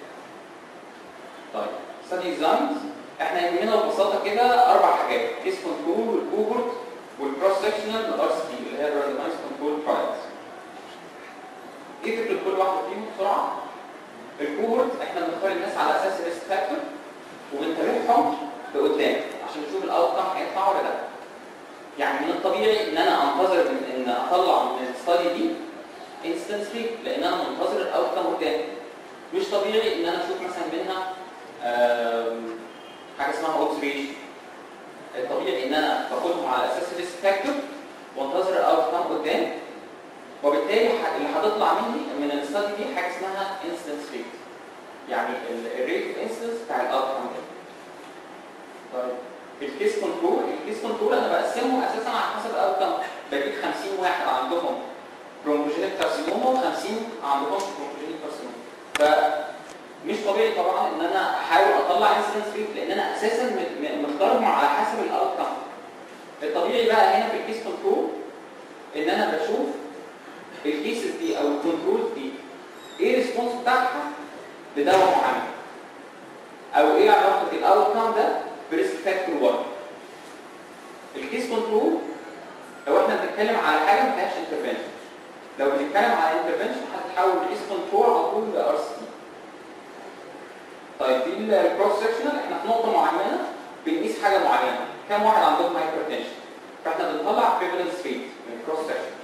طيب ستادي ديزاينز احنا يهمنا ببساطه كده اربع حاجات كيس كنترول والكوهورت والكروس سكشنال والار سي بي اللي هي الراندمايز كنترول ترايلز ايه فكره كل واحده فيهم بسرعه الكوهورت احنا بنختار الناس على اساس الريسك فاكتور وبنتابعهم لقدام عشان نشوف الاوتكم هيطلع ولا لا يعني من الطبيعي ان انا انتظر من ان اطلع من الستادي دي انستنس ريت لان انا منتظر الاوتكم قدام مش طبيعي ان انا اشوف مثلا منها آم، حاجه اسمها اوبزرفيشن الطبيعي ان انا باخدهم على اساس الريسك فاكتور وانتظر الاوتكم قدام وبالتالي ح- اللي هتطلع مني من الستادي دي حاجه اسمها انستنس ريت يعني الريت اوف انستنس بتاع الاوتكم ده طيب الكيس كنترول الكيس كنترول انا بقسمهم اساسا على حسب الاوتكم بجيب 50 واحد عندهم برومبوجينيك كارسينوما و50 عندهم برومبوجينيك كارسينوما فمش طبيعي طبعا ان انا احاول اطلع انسيدنس ريت لان انا اساسا م- م- مختارهم على حسب الاوتكم الطبيعي بقى هنا في الكيس كنترول ان انا بشوف الكيسز دي او الكنترول دي ايه الريسبونس بتاعها لدواء معين او ايه علاقه الاوتكم ده بريسك فاكتور 1 الكيس كنترول لو احنا بنتكلم على حاجه ما فيهاش انترفنشن لو بنتكلم على انترفنشن هتتحول الكيس كنترول على طول لار سي طيب دي الكروس سكشنال احنا في نقطه معينه بنقيس حاجه معينه كم واحد عندهم هايبرتنشن فاحنا بنطلع بريفالنس ريت من الكروس سكشن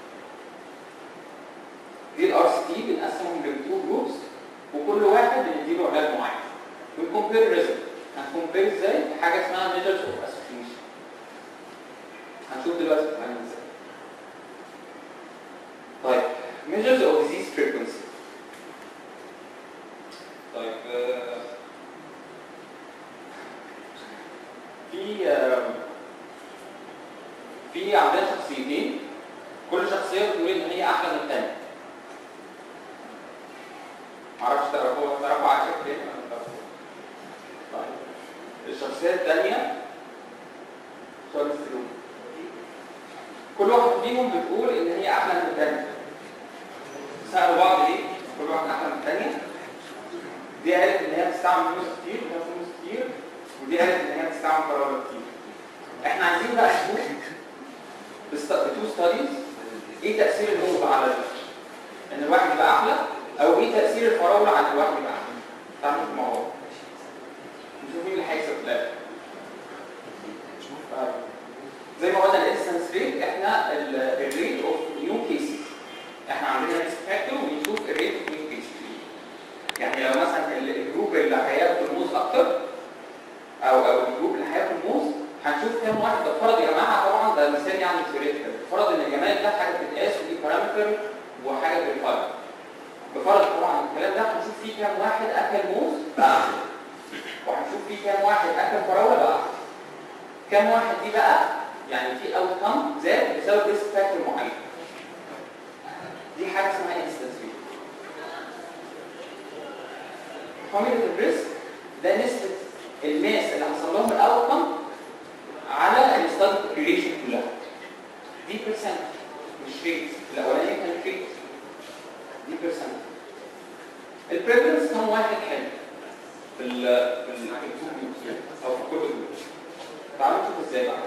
دي الار سي تي بنقسمهم لتو جروبس وكل واحد بنديله علاج معين ونكمبير ريزلت هنكمبير ازاي حاجه اسمها ميجرز اوف اسوشيشن هنشوف دلوقتي بتتعمل ازاي طيب measures of disease frequency طيب آه، في آه، في عندنا شخصيتين كل شخصيه بتقول ان هي احلى من الثانيه معرفش تعرفوها تعرفوا على شكل ايه ولا ما تعرفوش؟ طيب الشخصيه الثانيه شارلز ثيرون كل واحد فيهم بتقول ان هي احلى من الثانيه سالوا بعض ليه كل واحد احلى من الثانيه دي قالت ان هي بتستعمل فلوس كتير وهي فلوس كتير ودي قالت ان هي بتستعمل فراوله كتير احنا عايزين بقى نشوف بتو ستاديز ايه تاثير النور على ال- ان الواحد يبقى احلى او ايه تاثير الفراوله على الواحد يبقى احلى تعالوا نشوف مع بعض نشوف مين اللي هيكسب في الاخر طيب. زي ما قلنا الانستنس ريت احنا الريت اوف نيو كيسز احنا عندنا ريسك فاكتور وبنشوف الريت اوف نيو كيسز يعني لو مثلا ال- الجروب اللي هياخد الموز اكتر او او الجروب اللي هياخد موز هنشوف كام واحد ده فرض يا جماعه طبعا ده مثال يعني ثيوريتيكال فرض ان الجمال ده حاجه بتتقاس ودي بارامتر وحاجه فيريفايد بفرض طبعا الكلام ده هنشوف فيه كام واحد اكل موز بقى أحسن. وهنشوف فيه كام واحد اكل فراوله بقى أحسن. كام واحد دي بقى يعني في اوت كام زاد بسبب ريسك فاكتور معين دي حاجه اسمها انستنس ريت كوميونيتيف ريسك ده نسبه الماس اللي حصل لهم الاوت كام على الستاد population كلها دي بيرسنت مش ريت الاولانيه كانت ريت دي بيرسنت البريفرنس كم واحد حلو في ال في ال او في كل دول تعالوا نشوف ازاي بقى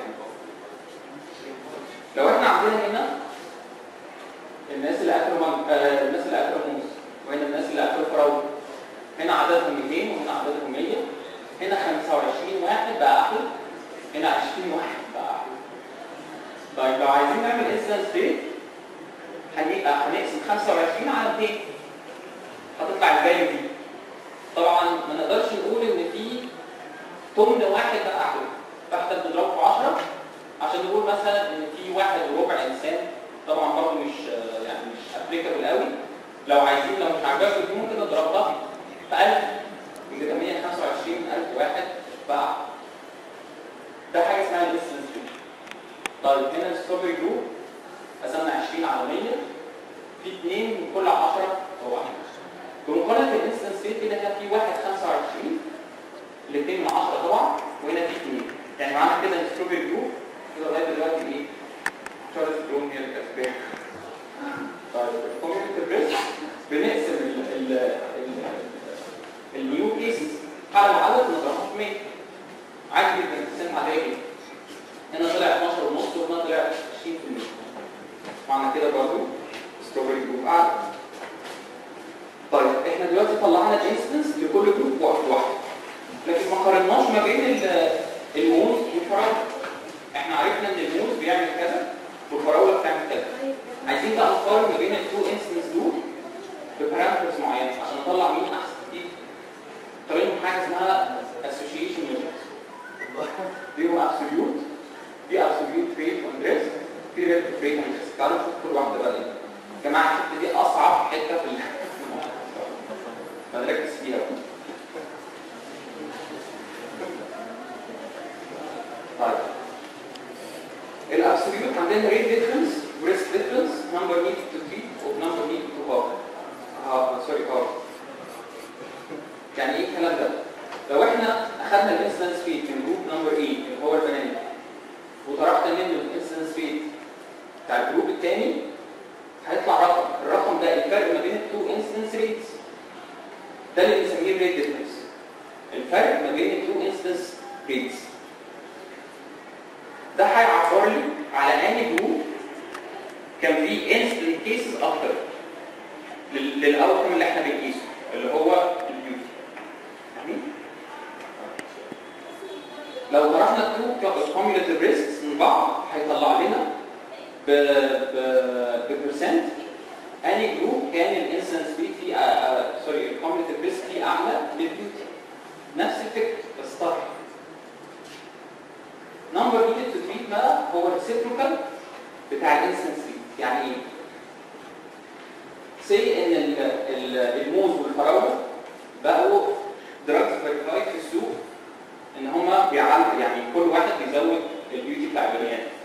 لو احنا عندنا هنا الناس اللي اكلوا من... آه الناس اللي اكلوا موز وهنا الناس اللي اكلوا فراوله هنا عددهم 200 وهنا عددهم 100 هنا 25 واحد بقى احلى هنا 20 واحد بقى احلى طيب لو عايزين نعمل انسنس ريت هنبقى هنقسم 25 على 200 هتطلع الفاليو دي طبعا ما نقدرش نقول ان في تمن واحد بقى احلى فاحنا بنضربه في 10 عشان نقول مثلا ان في واحد وربع انسان طبعا برضه مش آه، يعني مش ابليكابل قوي لو عايزين لو مش عاجباكم دي ممكن نضربها في 1000 يبقى 125000 واحد بقى ده حاجه اسمها الديستنس ريت طيب هنا الستروبري جروب قسمنا 20 على 100 في 2 من كل 10 هو واحد بمقارنه الانستنس ريت كده هنا في واحد 25 الاثنين من 10 طبعا وهنا في 2 يعني معنى كده ان الستروبري جروب كده لغايه دلوقتي ايه؟ تشارلز برون هي الكسبان طيب الكوميونتي بريس بنقسم ال ال ال النيو كيسز على العدد نضربها في 100 عادي جدا الانسان عاديه جدا هنا طلع 12 ونص وهنا طلع 20% معنى كده برضه ستروبري جروب اعلى طيب احنا دلوقتي طلعنا الانستنس لكل جروب واحد واحد لكن ما قارناش ما بين ال- الموز والفراوله احنا عرفنا ان الموز بيعمل كذا والفراوله بتعمل كذا عايزين بقى نقارن ما بين التو انستنس دول ببارامترز معينه عشان نطلع مين احسن دي طريقهم حاجه اسمها association measures ليهم absolute في absolute rate on risk في relative rate on risk تعالوا نشوف كل واحده بقى ايه يا جماعه الحته دي اصعب حته في ال- فنركز فيها بقى. طيب الابسوليوت عندنا ريت ديفرنس وريسك ديفرنس نمبر نيد تو تريت ونمبر نيد تو هاف اه سوري هاف يعني ايه الكلام ده؟ لو احنا اخذنا الانسيدنس ريت من جروب نمبر 8 اللي هو البنات وطرحت منه الانسيدنس ريت بتاع الجروب الثاني هيطلع رقم الرقم ده الفرق ما بين التو انسيدنس ريتس ده اللي بنسميه الريت ديفرنس الفرق ما بين التو انسيدنس ريتس ده هيعبر لي على انهي جروب كان فيه انستنت كيسز اكتر لل- للاوتكم اللي احنا بنقيسه اللي هو البيوتي فاهمين؟ لو طرحنا تو كوميوليتيف ريسكس من بعض هيطلع لنا ب ب ببرسنت اني جروب كان الانسنس ريت فيه سوري الكوميوليتيف ريسك فيه اعلى للبيوتي نفس الفكره بس طرح نمبر نيدد تو تريت بقى هو الريسيبروكال بتاع الانسنس ريت يعني ايه؟ سي ان ال- ال- الموز والفراوله بقوا دراجز فيريفايد في السوق ان هما بيعلقوا يعني كل واحد بيزود البيوتي بتاع البني ادم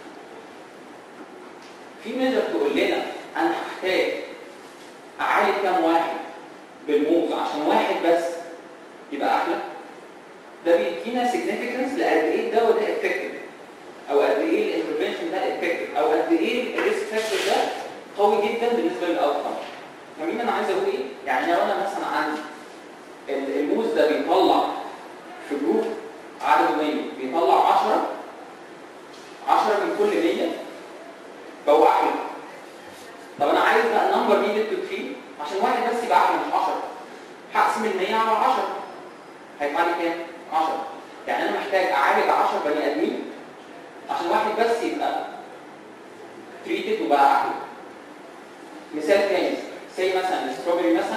في ميجر تقول لنا انا هحتاج اعالج كام واحد بالموز عشان واحد بس يبقى احلى ده بيدينا significance لقد ايه الدواء ده effective او قد ايه الانترفنشن ده effective او قد ايه الريسك فاكتور ده قوي جدا بالنسبه للاوتكم فاهمين انا عايز اقول ايه؟ يعني لو انا مثلا عندي ال- الموز ده بيطلع في جروب عدده 100 بيطلع 10 10 من كل 100 بقوا احلى طب انا عايز بقى النمبر نيدد تو تري عشان واحد بس يبقى احلى مش 10 هقسم ال 100 على 10 هيطلع لي كام؟ 10 يعني انا محتاج اعالج 10 بني ادمين عشان واحد بس يبقى تريتد وبقى احلى مثال تاني زي مثلا الستروبري مثلا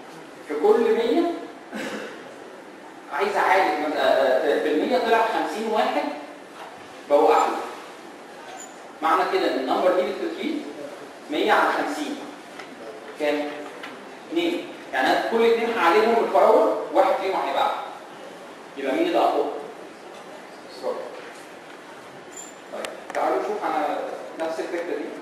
في كل 100 عايز اعالج مثلا في ال 100 طلع 50 واحد بقوا احلى معنى كده ان النمبر دي بالتدريج 100 على 50 كام؟ 2 يعني انا كل اثنين هعالجهم بالفراوله واحد فيهم هيبقى احلى يبقى مين اللي اقوى؟ الصبر طيب تعالوا نشوف على نفس الفكره دي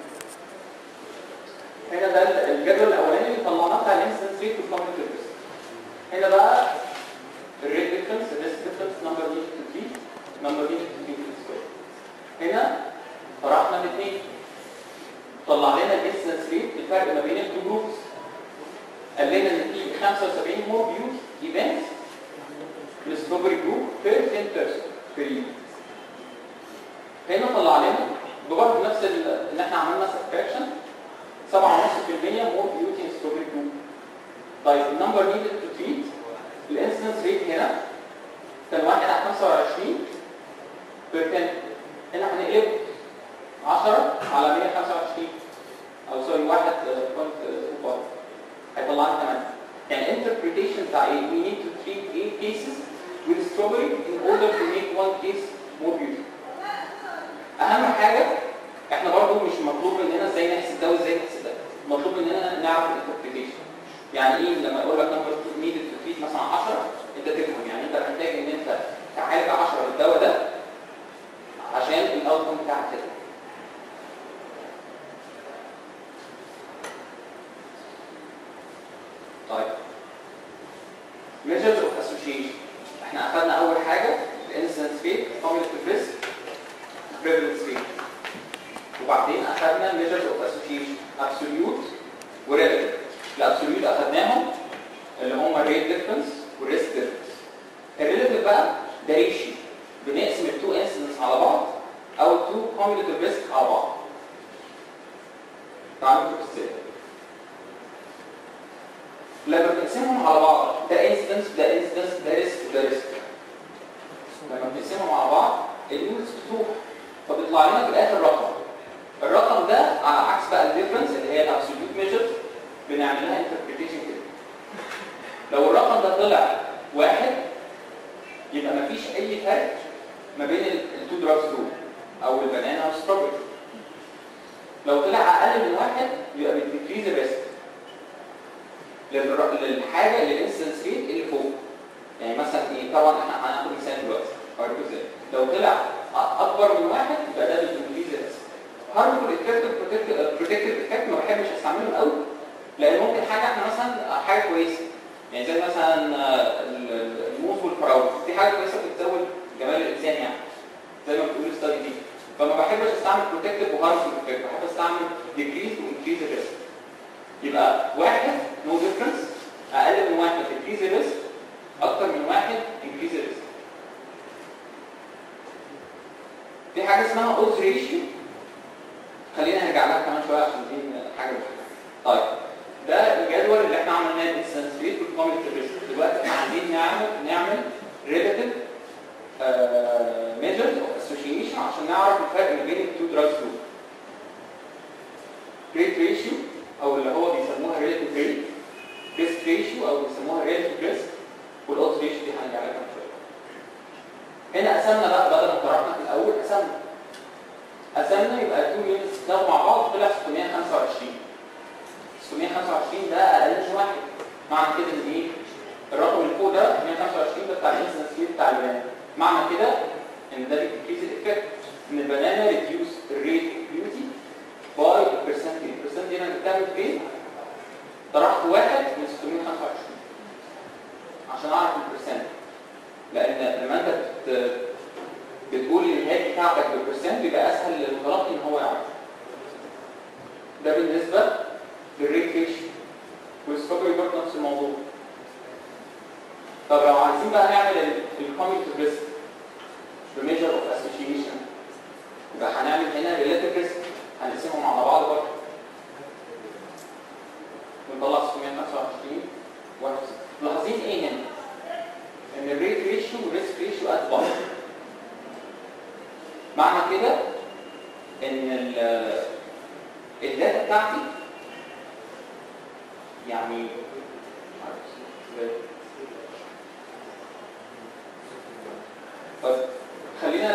هنا ده الجدول الاولاني اللي طلعناه بتاع الانسنس ريت والكومنت ريسك هنا بقى الريت ديفرنس الريسك ديفرنس نمبر دي تدريج نمبر دي تدريج هنا طرحنا الاثنين طلع لنا الانسنس ريت الفرق ما بين التو جروبس قال لنا ان في 75 مور فيوز ايفنتس الستروبري جروب بير 10 بيرسون بير يوم هنا طلع لنا ببرضه نفس ال- ان احنا عملنا سبتراكشن 7.5% مور بيوتي ان ستروبري جروب طيب النمبر نيدد تو تريت الانسنس ريت هنا كان 1 على 25 بير 10 هنا هنقلب 10 على 125 او سوري 1.25 هيطلع لنا 8 يعني interpretation بتاع ايه we need to treat 8 cases with strawberry in order to make one case more beautiful اهم حاجه احنا برضو مش مطلوب مننا ازاي نحسب ده وازاي نحسب ده مطلوب مننا نعرف الانتربريتيشن يعني ايه لما يقول لك نمبر نيدد تو تريت مثلا 10 انت تفهم يعني انت محتاج ان انت تعالج 10 بالدواء ده عشان الاوتكم بتاعك كده طيب measures of association احنا اخذنا اول حاجه الانسنس ريت cumulative risk prevalence rate وبعدين اخذنا measures of association absolute و relative الابسوليوت اخذناهم اللي هم الريت ديفرنس والريسك ديفرنس الريليتيف بقى ده ريشيو بنقسم التو انسنس على بعض او التو cumulative risk على بعض تعالوا نشوف ازاي لما بنقسمهم على بعض ده انسيدنس ده انسيدنس ده ريسك وده ريسك لما بنقسمهم على بعض اليونتس بتروح فبيطلع لنا في الاخر رقم الرقم ده على عكس بقى الديفرنس اللي هي الابسوليوت ميجر بنعمل لها انتربريتيشن كده لو الرقم ده طلع واحد يبقى مفيش اي فرق ما بين التو دراجز دول او البنانا والستروبري لو طلع اقل من واحد يبقى بتديكريز الريسك للر- للحاجه للانسنس ريت اللي فوق يعني مثلا ايه طبعا احنا هناخد مثال دلوقتي هوريكم ازاي لو طلع أ- اكبر من واحد يبقى ده بالانجليزي ريسك هارمفول افكت بروتكتيف افكت ما بحبش استعمله قوي لان ممكن حاجه احنا مثلا حاجه كويسه يعني زي مثلا آه، ال- ال- الموز والفراوله دي حاجه كويسه بتزود جمال الانسان يعني زي ما بتقول الستادي دي فما بحبش استعمل بروتكتيف وهارمفول افكت بحب استعمل ديكريز وانكريز الريسك يبقى واحد نو ديفرنس اقل من واحد انكريز الريسك اكتر من واحد انكريز الريسك في حاجه اسمها اودز ريشيو خلينا نرجع لها كمان شويه عشان دي حاجه مهمه طيب ده الجدول اللي احنا عملناه الانسنس ريت والكوميونتي ريسك دلوقتي احنا عايزين نعمل نعمل ريلاتيف ميجرز اوف اسوشيشن عشان نعرف الفرق ما بين التو دراجز دول ريت ريشيو او اللي هو بيسموها ريلاتيف ريت ريسك ريشيو او بيسموها ريلاتيف ريسك والاودز ريشيو دي هنرجع لها كمان شويه هنا قسمنا بقى بدل ما طرحنا في الاول قسمنا قسمنا يبقى التو يونتس ده مع بعض طلع 625 625 ده اقل من واحد معنى كده ان ايه الرقم اللي فوق ده 125 ده بتاع الانسنس ريت بتاع البنانا معنى كده ان ده بيكريز الافكت ان البنانا ريديوس الريت بيوتي باي البرسنت البرسنت هنا بتعمل فين طرحت واحد من 625 عشان اعرف البرسنت لان لما انت بت... بتقول ان الهيد بتاعتك بالبرسنت بيبقى اسهل للمتلقي ان هو يعرف ده بالنسبه للريت ريشيو والسكوبري برضه نفس الموضوع طب لو عايزين بقى نعمل الكوميونتي ريسك بميجر اوف اسوشيشن يبقى هنعمل هنا ريلاتيف ريسك هنقسمهم على بعض برضه ونطلع 625 61 ملاحظين ايه هنا؟ ان الريت ريشيو والريسك ريشيو قد بعض معنى كده ان ال- الداتا بتاعتي يعني معرفش ازاي. طيب خلينا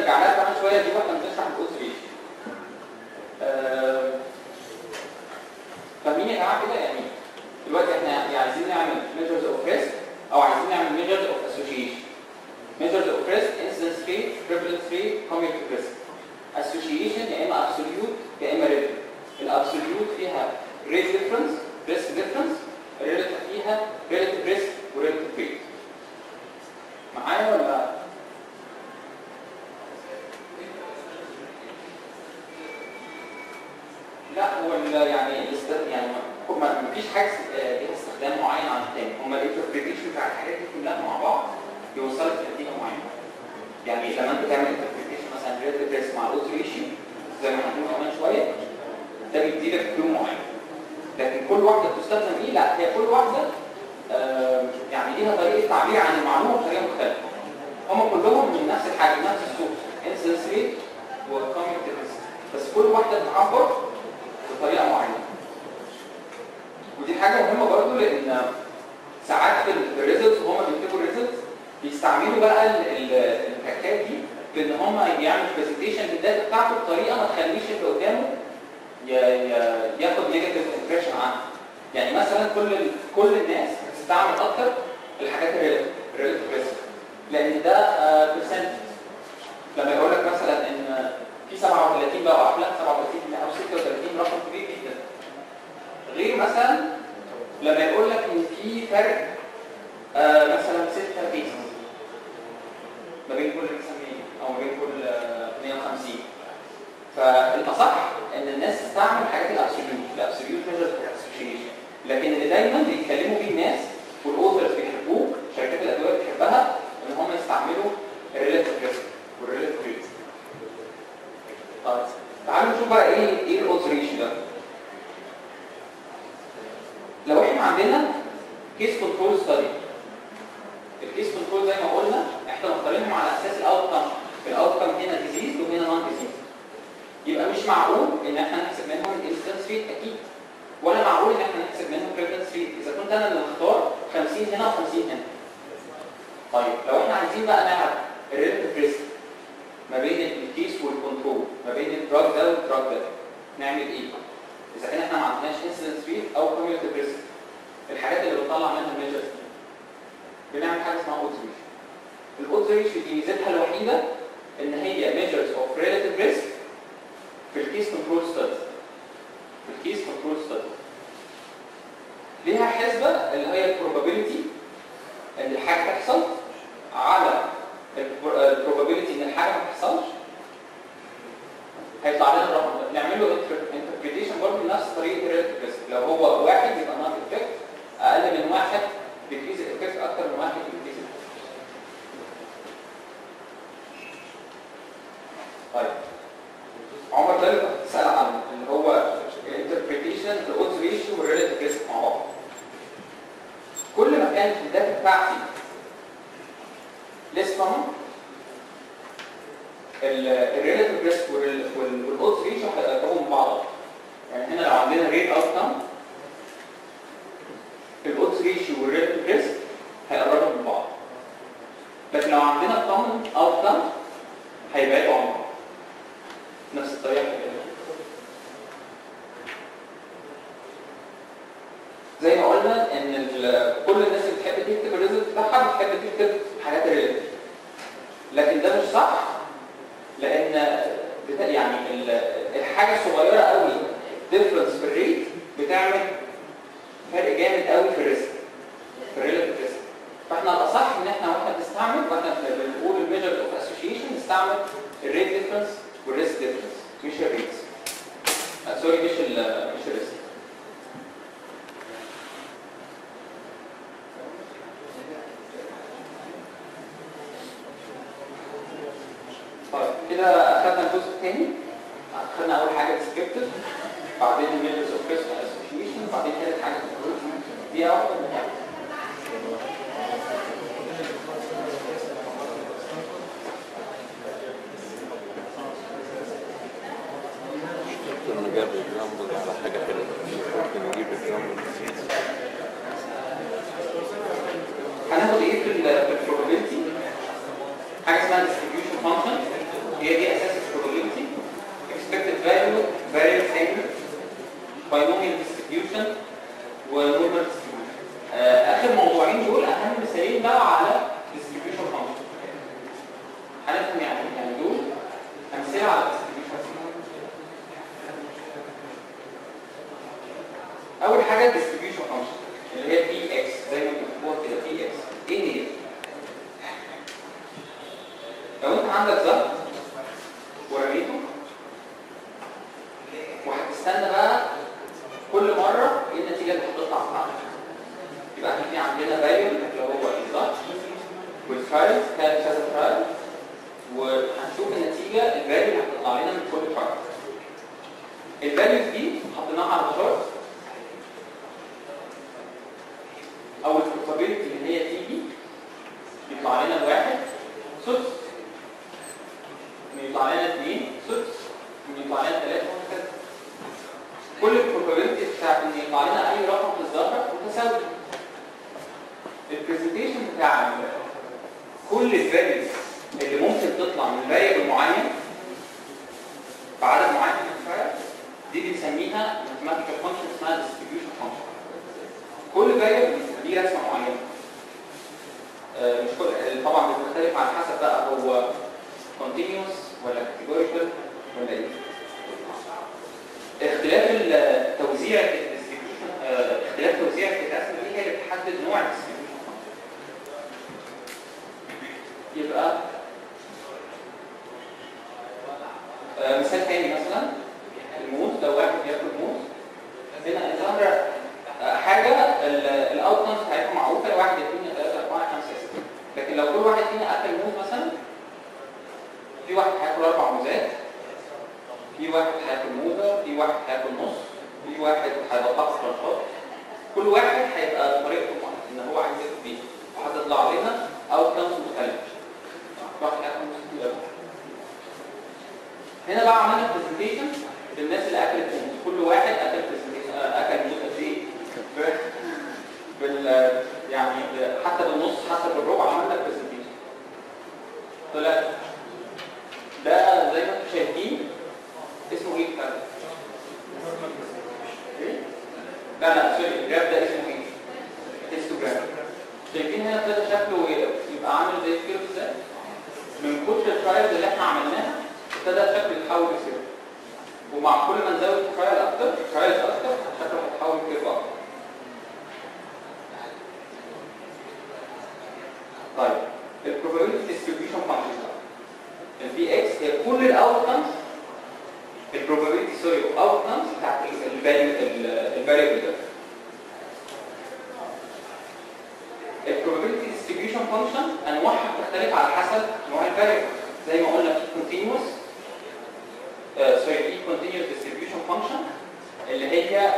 يعني الاست- يعني ما ما فيش حاجه آه، ليها استخدام معين عن الثاني هما الانتربريتيشن بتاع الحاجات دي كلها مع بعض يوصلك لنتيجه معينه يعني لما انت تعمل انتربريتيشن مثلا ريليتيف ريسك مع الاوز ريشيو زي ما هنقول كمان شويه ده بيديلك كلو معين لكن كل واحده بتستخدم ايه لا هي كل واحده آه، يعني ليها طريقه تعبير عن المعلومه بطريقه مختلفه هم كلهم من نفس الحاجه من نفس السورس انسنس ريت وكوميونتي ريسك بس كل واحده بتعبر بطريقه معينه ودي حاجه مهمه برضو لان ساعات في الريزلتس وهم بيكتبوا الريزلتس بيستعملوا بقى ال- ال- التكات دي في ان هم يعملوا برزنتيشن للداتا بتاعته بطريقه ما تخليش اللي قدامه ي- ي- ياخد نيجاتيف امبريشن عنه يعني مثلا كل ال- كل الناس بتستعمل اكتر الحاجات الريليتيف الريليتيف ريسك لان ده برسنت لما يقول لك مثلا ان في 37 بقى واحلى 37 او 36 رقم كبير جدا غير مثلا لما يقول لك ان في فرق آه مثلا 6 بيس ما بين كل مثلا 100 او ما بين كل آه 150 فالاصح ان الناس تستعمل حاجات الابسوليوت الابسوليوت ميجرز اسوشيشن لكن اللي دايما بيتكلموا بيه الناس والاوثرز بيحبوه شركات الادويه بتحبها ان هم يستعملوا الريليتيف ريسك والريليتيف ريسك طيب تعالوا نشوف بقى ايه ايه الاودز ريشيو ده لو احنا عندنا كيس كنترول ستادي الكيس كنترول زي ما قلنا احنا مختارينهم على اساس الاوت كام الاوت كام هنا ديزيز وهنا نون ديزيز يبقى مش معقول ان احنا نحسب منهم الانسيدنس ريت اكيد ولا معقول ان احنا نحسب منهم بريفلنس ريت اذا كنت انا اللي مختار 50 هنا و50 هنا طيب لو احنا عايزين بقى نعرف الريليتيف ريسك ما بين الكيس والكنترول ما بين الدراج ده والدراج ده نعمل ايه؟ اذا كان احنا ما عندناش انسيدنس ريت او كوميوليتيف ريسك الحاجات اللي بنطلع منها الميجرز بنعمل حاجه اسمها اودز ريشيو الاودز ريشيو دي ميزتها الوحيده ان هي ميجرز اوف ريليتيف ريسك في الكيس كنترول ستادي في الكيس كنترول ستادي ليها حسبه اللي هي البروبابيلتي ان الحاجه تحصل على البروبابيلتي ان الحاجه ما تحصلش هيطلع لنا الرقم ده نعمل له انتربريتيشن برضه بنفس طريقه الريليتيف ريسك لو هو واحد يبقى نوت افكت اقل من واحد بيكريز افكت اكتر من واحد بيكريز طيب عمر ده اللي كنت بتسال عنه اللي هو الانتربريتيشن الاودز ريشيو والريليتيف ريسك مع بعض كل ما كانت الداتا بتاعتي ليس كومن الريليتيف ريسك والاودز ريشيو هيقربوا من بعض يعني هنا لو عندنا ريت اوت كام الاودز ريشيو والريليتيف ريسك هيقربوا من بعض لكن لو عندنا كومن اوت كام هيبعدوا عن بعض نفس الطريقه كده زي ما قلنا ان ال- كل الناس اللي بتحب تكتب الريزلت بتاعها بتحب تكتب حاجات ريليتيف لكن ده مش صح لان بتا... يعني ال- الحاجه الصغيره قوي ديفرنس في الريت بتعمل فرق جامد قوي في الريسك في الريليتيف ريسك فاحنا الاصح ان احنا واحنا بنستعمل واحنا بنقول الميجر اوف اسوشيشن نستعمل الريت ديفرنس والريسك ديفرنس مش الريتس آه، سوري مش ال مش الريسك طيب كده اخذنا الجزء الثاني اخذنا اول حاجه ديسكريبتيف بعدين الميجرز اوف ريسك اسوشيشن بعدين ثالث حاجه دي واحده من يعني ممكن نجيب اكزامبل على حاجة حلوة ممكن نجيب اكزامبل هناخد ايه في ال في البروبابيلتي حاجه اسمها distribution function هي دي اساس البروبابيلتي expected value variance angle binomial distribution ونورمال distribution آه، اخر موضوعين دول اهم مثالين بقى على distribution function هنفهم يعني إيه؟ يعني دول امثله على distribution function اول حاجه distribution function اللي هي بي اكس زي ما بنقول كده بي اكس ايه هي لو انت عندك ظرف ورميته وهتستنى بقى والترايلز كان كذا ترايل وهنشوف النتيجه الفاليو اللي هتطلع لنا من كل ترايل الفاليوز دي حطيناها على الشارت او البروبابيلتي ان هي تيجي يطلع لنا الواحد سدس يطلع لنا اثنين سدس يطلع لنا ثلاثه وهكذا كل البروبابيلتي بتاعت ان يطلع لنا اي رقم في الظاهره متساوي البرزنتيشن بتاع كل الفاليوز اللي ممكن تطلع من فاريبل معين بعدد معين من الفاريبل دي بنسميها ماثيماتيكال فانكشن اسمها distribution function كل فاريبل ليه رسمه معينه آه، مش كل طبعا بتختلف على حسب بقى هو continuous ولا categorical ولا ايه اختلاف التوزيع الديستريبيوشن اختلاف توزيع الرسمه دي هي اللي بتحدد نوع الديستريبيوشن يبقى آه، مثال تاني مثلا الموز لو واحد بياكل موز هنا الظاهرة آه، حاجة الاوتكمز بتاعتها معروفة لو واحد اثنين ثلاثة أربعة خمسة ستة لكن لو كل واحد فينا أكل موز مثلا في واحد هياكل أربع موزات في واحد هياكل موزة في واحد هياكل نص في واحد هيبقى قطع رشاط كل واحد هيبقى بطريقته معينة ان هو عايز ياكل بيه وهتطلع لنا اوتكمز مختلفة واحد هياكل نص كيلو هنا بقى عملنا برزنتيشن للناس اللي اكلت موز كل واحد اكل presentation- آه، اكل موز قد ايه ب- بال يعني ب- حتى بالنص حتى بالربع عملنا برزنتيشن طلع ده زي ما انتم شايفين اسمه ايه الفرق؟ ايه؟ لا لا سوري الجراب ده اسمه ايه؟ هيستوجرام شايفين هنا ابتدى شكله يبقى عامل زي الكيرف ازاي؟ من كتر الترايلز اللي احنا عملناها ابتدى شكله يتحول لكيرف ومع كل ما نزود ترايل اكتر ترايلز اكتر شكله هيتحول لكيرف اكتر طيب البروبابيلتي ديستريبيوشن فانكشن البي اكس هي كل الاوتكمز البروبابيلتي سوري اوتكمز بتاعت الفاليو الفاريبل ده البروبابيلتي ديستريبيوشن فانكشن انواعها بتختلف على حسب نوع الفاريبل زي ما قلنا في كونتينوس سوري في كونتينوس ديستريبيوشن فانكشن اللي هي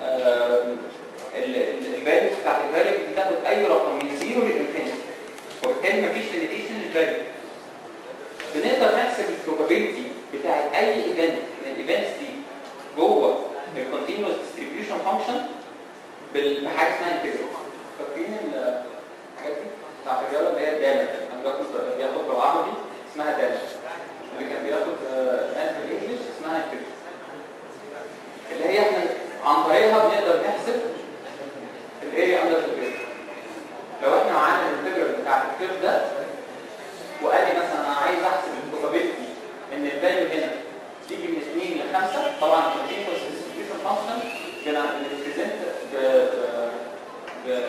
الفاليوز بتاعت الفاريبل بتاخد اي رقم من زيرو للانفينيتي وبالتالي مفيش ليميتيشن للفاليو بنقدر نحسب البروبابيلتي بتاعت اي ايفنت من الايفنتس دي جوه الكونتينوس ديستريبيوشن فانكشن بحاجه اسمها انتجرال فاكرين الحاجات دي بتاعت الرياضه اللي هي الداله كان بياخد بياخد بالعربي اسمها داله اللي كان بياخد ماث بالانجلش اسمها انتجرال اللي هي احنا عن طريقها بنقدر نحسب الاريا اندر ذا لو احنا معانا الانتجرال بتاع الكيرف ده وقال لي مثلا انا عايز احسب البروبابيلتي ان الفاليو هنا تيجي من 2 ل 5 طبعا الكونتينوس ديستريبيوشن فانكشن بنريبريزنت ب ب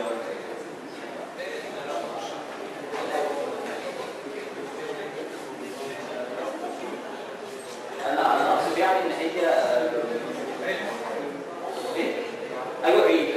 انا انا اقصد يعني ان هي ايه ايوه ايه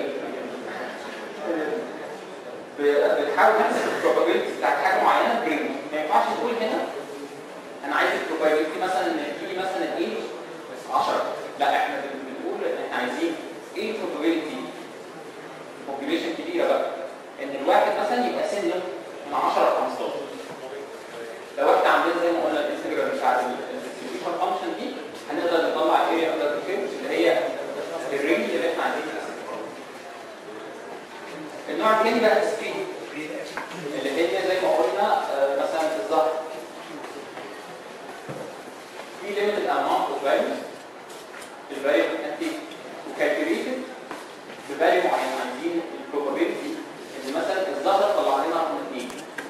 بتحاول تحسب البروبابيلتي بتاعت حاجه معينه برينج ما ينفعش تقول هنا انا عايز البروبابيلتي مثلا ان في مثلا ايه 10 لا احنا بنقول ان احنا عايزين ايه البروبابيلتي بوبيليشن كبيره بقى ان الواحد مثلا يبقى سن من 10 ل 15 لو احنا عندنا زي ما قلنا الانستجرام بتاع الديستريبيوشن فانكشن دي هنقدر نطلع اريا اندر اللي هي الرينج اللي احنا عايزين نحسبها النوع الثاني بقى السبيد اللي هي زي ما قلنا آه، مثلا في الظهر في limited amount of values الفاريبل انتيك وكالكوليتد بفاليو معين عايزين البروبابيلتي ان مثلا الظهر طلع لنا رقم 2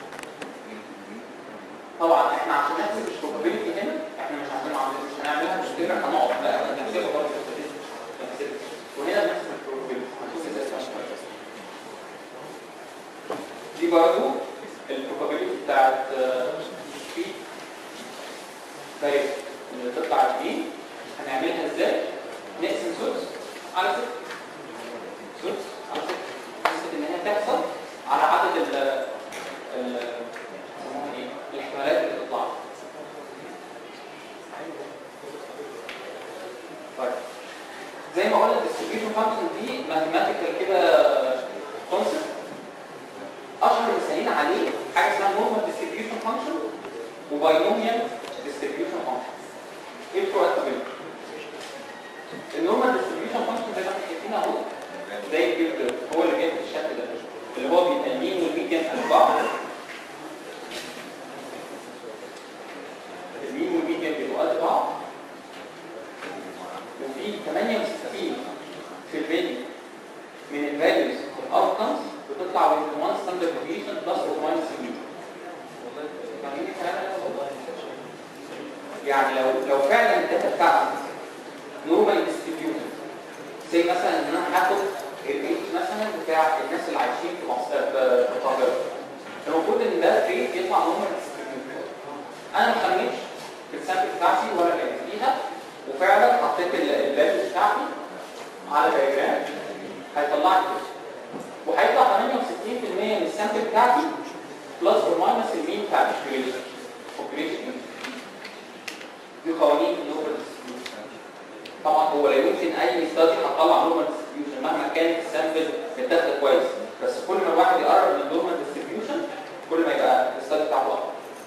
طبعا احنا عشان نحسب البروبابيلتي هنا احنا مش عشان مش هنعملها مش كده هنقعد لا هنحسبها برضه نحسبها. وهنا بنحسب البروبابيلتي هنشوف ازاي بنحسبها. دي برضو البروبابيلتي بتاعت اولا الديستريبيوشن فانكشن دي ماثيماتيكال كده كونسبت اشهر مثالين عليه حاجه اسمها نورمال ديستريبيوشن فانكشن وباينوميال ديستريبيوشن فانكشن ايه الفروقات بينهم النورمال ديستريبيوشن فانكشن زي ما احنا شايفين اهو زي الكيرف هو اللي جاي بالشكل ده اللي هو بيبقى المين والميديان قد بعض المين والميديان بيبقوا قد بعض وفي 68 في الفاليو من الفاليوز والاوتكمز بتطلع with one standard deviation plus or minus المين فاهمين الكلام ده؟ يعني لو لو فعلا الداتا بتاعتك نورمال ديستريبيوتد زي مثلا ان انا هاخد الايج مثلا بتاع الناس اللي عايشين في مصر في في القاهره المفروض ان ده ريت يطلع نورمال ديستريبيوتد انا ما خمنتش في السامبل بتاعتي ولا كانت فيها وفعلا حطيت الفاليو بتاعتي على دايجرام هيطلع لي كده وهيطلع 68% من السامبل بتاعتي بلس اور ماينس المين بتاع البوبيوليشن population دي قوانين النورمال ديستريبيوشن طبعا هو لا يمكن اي ستادي هتطلع نورمال ديستريبيوشن مهما كانت السامبل متاخده كويس بس كل ما الواحد يقرب من النورمال ديستريبيوشن كل ما يبقى الستادي بتاعه افضل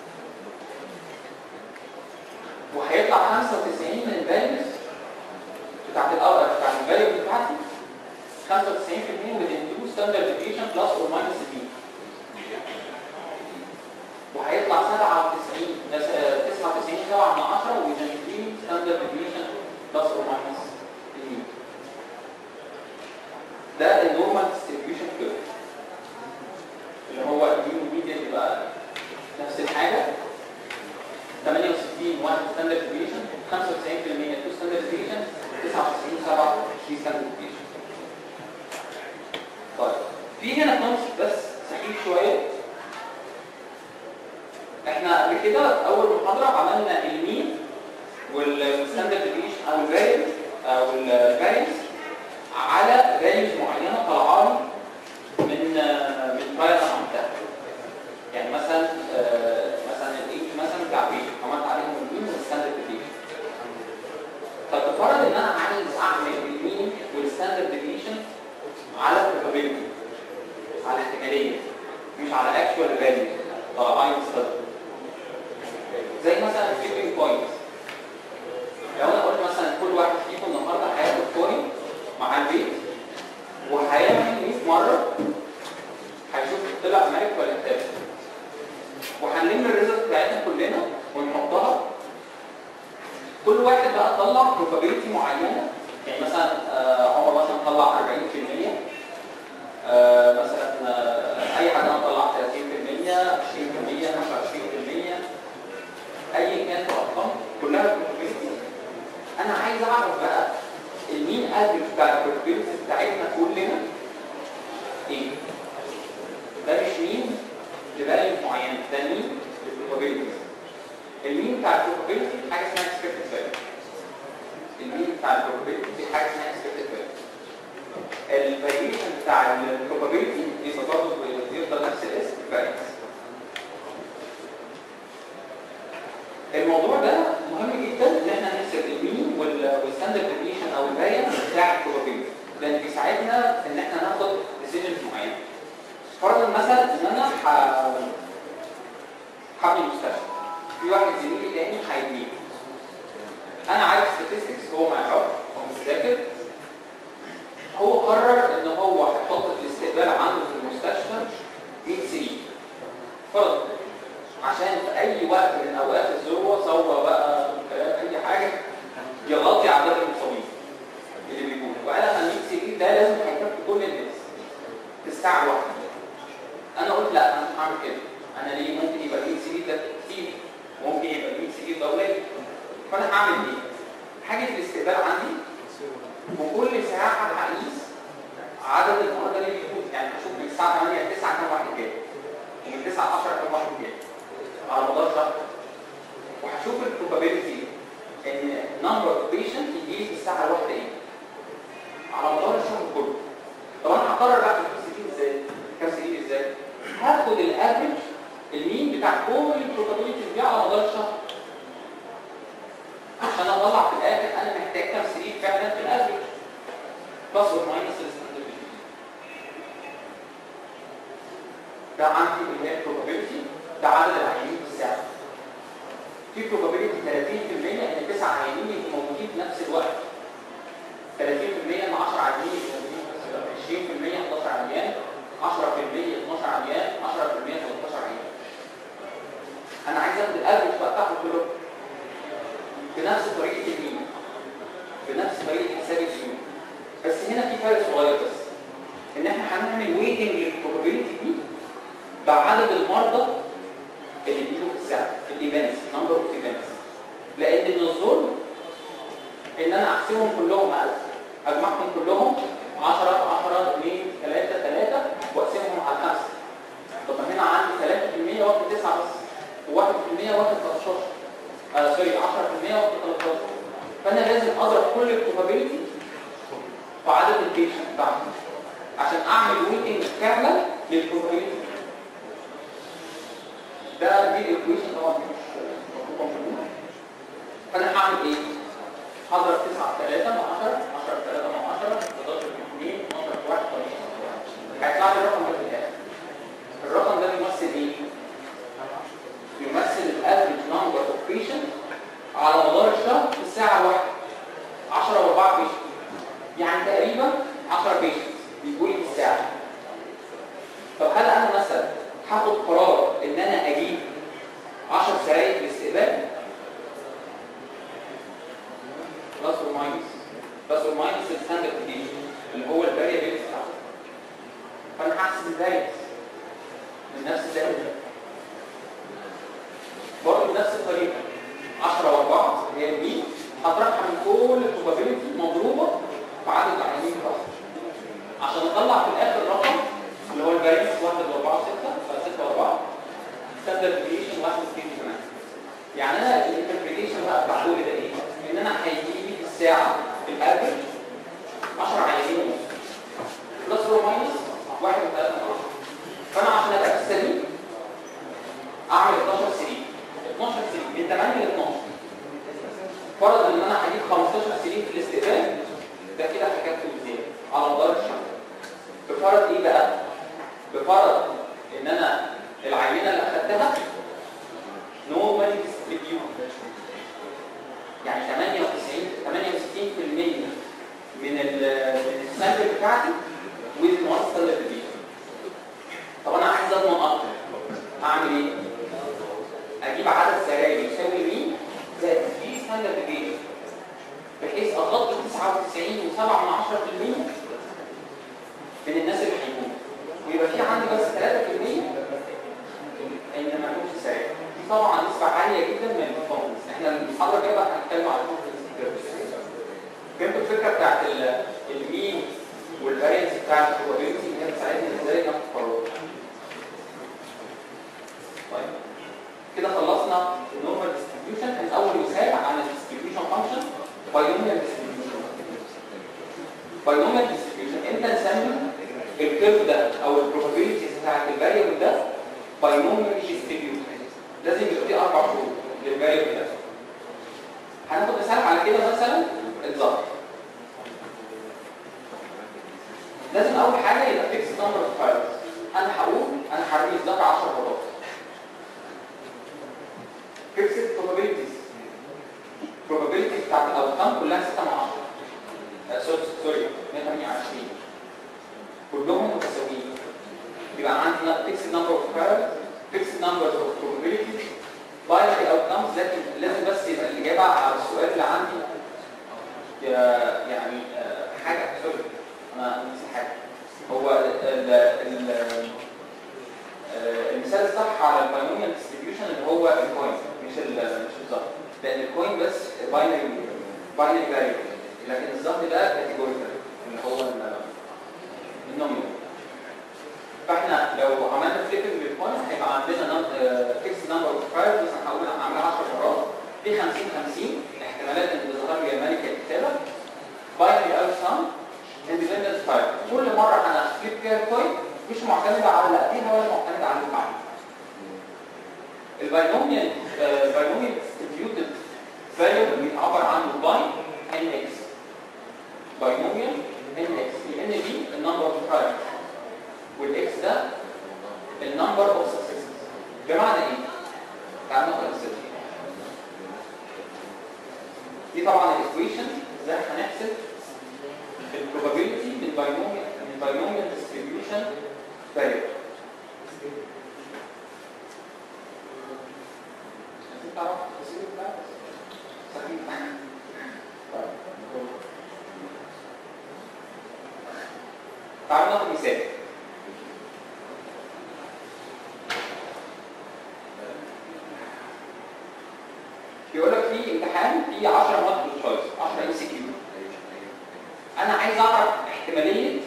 وهيطلع 95 من الفاليوز بتاعت الأول بتاعت الفاليو بتاعتي 95% within two standard deviation plus or minus b وهيطلع 97 ناس- آه، 99 7 من 10 within three standard deviation plus or minus b ده النورمال distribution curve اللي هو المين والميديان يبقى نفس الحاجه 68 1 ستاندرد ديفيشن 95% 2 ستاندرد ديفيشن 99 7 3 ستاندرد ديفيشن طيب في هنا كونسبت بس سخيف شويه احنا قبل كده اول محاضره عملنا المين والستاندرد ديفيشن او الفاريبل او الفارينس على فاليوز معينه طالعه لي من آه، من فايل انا عملتها يعني مثلا آه، مثلا الايج مثلا بتاع بيت عملت عليهم المين والستاندرد ديفيشن طب افرض ان انا عايز اعمل المين والستاندرد ديفيشن على probability على احتماليه مش على actual value طالعين ستاندرد زي مثلا فليبنج بوينت لو انا قلت مثلا كل واحد فيكم النهارده هياخد كوين مع البيت وهيعمل 100 مره هيشوف طلع ملك ولا كتاب وهنلم الريزلت بتاعتنا كلنا ونحطها كل واحد بقى طلع probability معينه يعني مثلا آه، عمر مثلا طلع 40% آه، مثلا آه، اي حد انا طلع 30% 20% 25% اي كانت الارقام كلها probability انا عايز اعرف بقى المين افريج بتاع البروبابيلتي بتاعتنا كلنا ايه ده مش مين لفاليو معين ده مين للبروبابيلتي المين بتاع البروبابيلتي حاجه اسمها اكسبكتد فاليو المين بتاع البروبابيلتي حاجه اسمها اكسبكتد فاليو الفاريشن بتاع البروبابيلتي بيبقى برضه بيفضل نفس الاسم فارينس الموضوع ده مهم جدا ان احنا نحسب المين والستاندرد ديفيشن او الفاريانس بتاع البروبابيلتي لان بيساعدنا ان احنا ناخد ديسيجنز معينه فرضا مثلا ان انا ح- هبني مستشفى في واحد زميلي تاني هيبنيه انا عارف statistics هو ما يعرفش هو مش ذاكر هو قرر ان هو هيحط في الاستقبال عنده في المستشفى 100 سرير فرضا عشان في اي وقت من اوقات الذروه ثوره بقى كلام اي حاجه يغطي عدد المصابين اللي بيجوا وقال انا 100 سرير ده لازم هيكفي كل الناس في الساعه الواحده انا قلت لا انا مش هعمل كده انا ليه ممكن يبقى 100 سرير ده كتير ممكن يبقى 100 سرير ده قليل فانا هعمل ايه؟ حاجه في الاستقبال عندي وكل ساعه هقيس عدد المرضى اللي بيجوا يعني هشوف من الساعه 8 ل 9 كام واحد جاي ومن 9 ل 10 كام واحد جاي على مدار شهر وهشوف البروبابيلتي ان نمبر اوف بيشنت يجي في الساعه الواحده ايه على مدار الشهر كله طب انا هقرر بقى في سرير ازاي كام سرير ازاي هاخد الافريج المين بتاع كل البروبابيلتيز دي على مدار الشهر عشان اطلع في الاخر انا محتاج كام سرير فعلا في الافريج بلس اور ماينس الستاندرد ده عندي اللي هي probability ده عدد العيانين في الساعه في probability 30% ان تسع عيانين يبقوا موجودين في نفس الوقت 30% ان 10 عيانين يبقوا موجودين في نفس الوقت 20% 11 عيان 10% 12 عيان 10% 13 عيان انا عايز اخد الافرج بقى بتاعهم كلهم بنفس طريقه المين بنفس طريقه حساب السيول بس هنا في فرق صغير بس ان احنا هنعمل ويتنج للبروبابيلتي دي بعدد المرضى اللي بيجوا في الساعه الايفنتس نمبر اوف ايفنتس لان من الظلم ان انا احسبهم كلهم 1000 اجمعهم كلهم 10 10 2 3 3 واقسمهم على 5 طب ما هنا عندي 3% واخد 9 بس و1% واخد 13 آه سوري 10% واخد 13 فانا لازم اضرب كل البروبابيلتي في عدد البيشنت بتاعتي عشان اعمل ويتنج كامله للبروبابيلتي ده دي الايكويشن طبعا مش مطلوبه منه فانا هعمل ايه؟ هضرب 9 في 3 مع 10 10 في 3 مع 10 11 في 2 12 في 1 هيطلع لي الرقم ده في الاخر الرقم ده بيمثل ايه؟ بيمثل الافريج نمبر اوف بيشنت على مدار الشهر في الساعه الواحده 10 و4 بيشنت يعني تقريبا 10 بيشنت بيقول لي في الساعه طب هل انا مثلا هاخد قرار ان انا اجيب 10 سراير للاستقبال بلس اور ماينس بلس اور ماينس الستاندرد ديفيشن اللي هو الفاريبيلتي بتاعته فانا هحسب الفاريبس من نفس الدرجه برضه بنفس الطريقه 10 و4 هي دي هطرحها من كل البروبابيلتي مضروبه في عدد العيانين بتاعها عشان اطلع في الاخر رقم اللي هو الفاريبس 1 و4 6 ف 6 و4 ستاندرد ديفيشن 1 و2 كمان يعني انا الانتربريتيشن بقى بتاع كل ده ايه؟ ان انا هيجي لي في الساعه الافرج 10 عيانين ونص بلس اور ماينس 1 و3 فانا عشان ابقى في السليم اعمل 12 سرير 12 سرير من 8 ل 12 فرض ان انا هجيب 15 سرير في الاستقبال ده كده هكفي ازاي على مدار الشهر بفرض ايه بقى بفرض ان انا العينه اللي اخدتها نورمالي ديستريبيوت يعني 98 68% من السامبل بتاعتي ويز وان ستاندرد طب انا عايز اضمن اكتر اعمل ايه اجيب عدد سراير يساوي مين زائد في ستاندرد ديفيشن بحيث اغطي 99.7 من الناس اللي هيكونوا ويبقى في عندي بس 3% ان ما لهمش سراير دي طبعا نسبه عاليه جدا من البرفورمانس احنا المحاضره الجايه بقى هنتكلم على فهمتوا الفكره بتاعت المين والفارينس بتاعت البروبابيلتي اللي هي بتساعدني ازاي ناخد قرار طيب كده خلصنا النورمال ديستريبيوشن كان اول مثال عن الديستريبيوشن فانكشن باينوميال ديستريبيوشن باينوميال ديستريبيوشن امتى نسمي الكيرف ده او البروبابيلتيز بتاعت الفاريبل ده باينوميال ديستريبيوشن لازم يبقى فيه اربع شروط للفاريبل ده هناخد مثال على كده مثلا الظهر لازم اول حاجه يبقى فيكس نمبر اوف فايلز انا هقول انا هرمي الذكر 10 مرات فيكسد probabilities probabilities بتاعت الاوتكم كلها 6 من 10 سوري سوري 128 كلهم متساويين يبقى عندي فيكسد نمبر اوف فايلز فيكسد نمبر اوف probabilities binary outcomes لكن لازم بس يبقى الاجابه على السؤال اللي عندي يعني حاجه سوري انا نسيت حاجه هو ال ال المثال الصح على الباينوميال ديستريبيوشن اللي هو الكوين مش مش الظهر لان الكوين بس باينري باينري فاليو لكن الظهر ده كاتيجوريكال اللي هو النومينال فاحنا لو عملنا فليبنج للكوين هيبقى عندنا فيكس نمبر اوف فايلز مثلا هقول هعملها 10 مرات في 50 50 احتمالات ان تظهر لي الملكه الكتابه باينري اوت سام اندبندنت فايل كل مره انا فليب فيها الكوين مش معتمده على اللي قبلها ولا معتمده على اللي بعدها الباينوميال الباينوميال ديستريبيوتد فاليو بيتعبر عنه باي ان اكس باينوميال ان اكس النمبر اوف ترايلز والاكس ده النمبر اوف سكسسز بمعنى ايه؟ تعالوا ناخد الست دي طبعا الايكويشن ازاي هنحسب البروبابيلتي من باينوميال من باينوميال ديستريبيوشن فاريبل عايزين تعرفوا التفاصيل بتاعتها؟ صحيح طيب تعالوا ناخد مثال بيقول لك في امتحان فيه 10 مالتيبل تشويس 10 ام سي كيو انا عايز اعرف احتماليه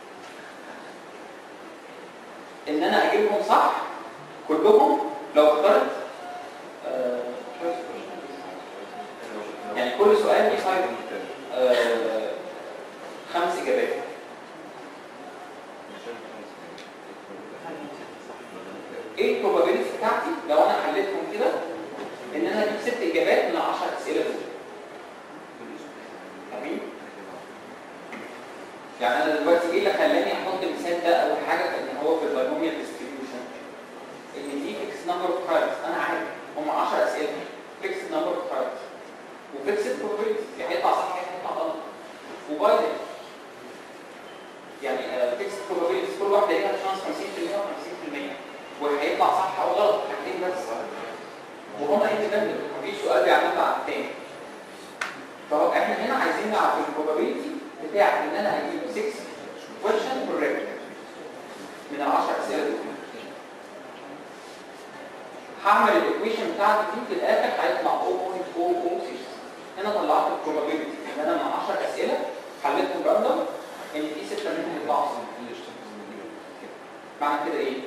ان انا اجيبهم صح كلهم لو اخترت آه، choice question. يعني كل سؤال ليه فايف آه، خمس اجابات ايه البروبابيلتي بتاعتي لو انا حليتهم كده ان انا اجيب ست اجابات من 10 اسئله دول فاهمين؟ يعني انا دلوقتي ايه اللي خلاني احط المثال ده اول حاجه ان هو في الباينوميال ديستريبيوشن ان دي فيكس نمبر اوف ترايلز انا عارف هم 10 اسئله فيكس نمبر اوف ترايلز وفيكس بروبابيلتي يعني هيطلع صح هيطلع غلط وباينري يعني فيكس بروبابيلتي كل واحده ليها شانس 50% و50% وهيطلع صح او غلط حاجتين بس وهما اندبندنت مفيش سؤال بيعتمد على الثاني فهو احنا هنا عايزين نعرف البروبابيلتي بتاع ان انا اجيب 6 كويشن كوريكت من ال 10 اسئله دول هعمل الايكويشن بتاعتي دي في الاخر هيطلع 0.006 هنا طلعت البروبابيلتي ان انا من 10 اسئله حليتهم راندوم ان في 6 منهم يطلعوا صح معنى كده ايه؟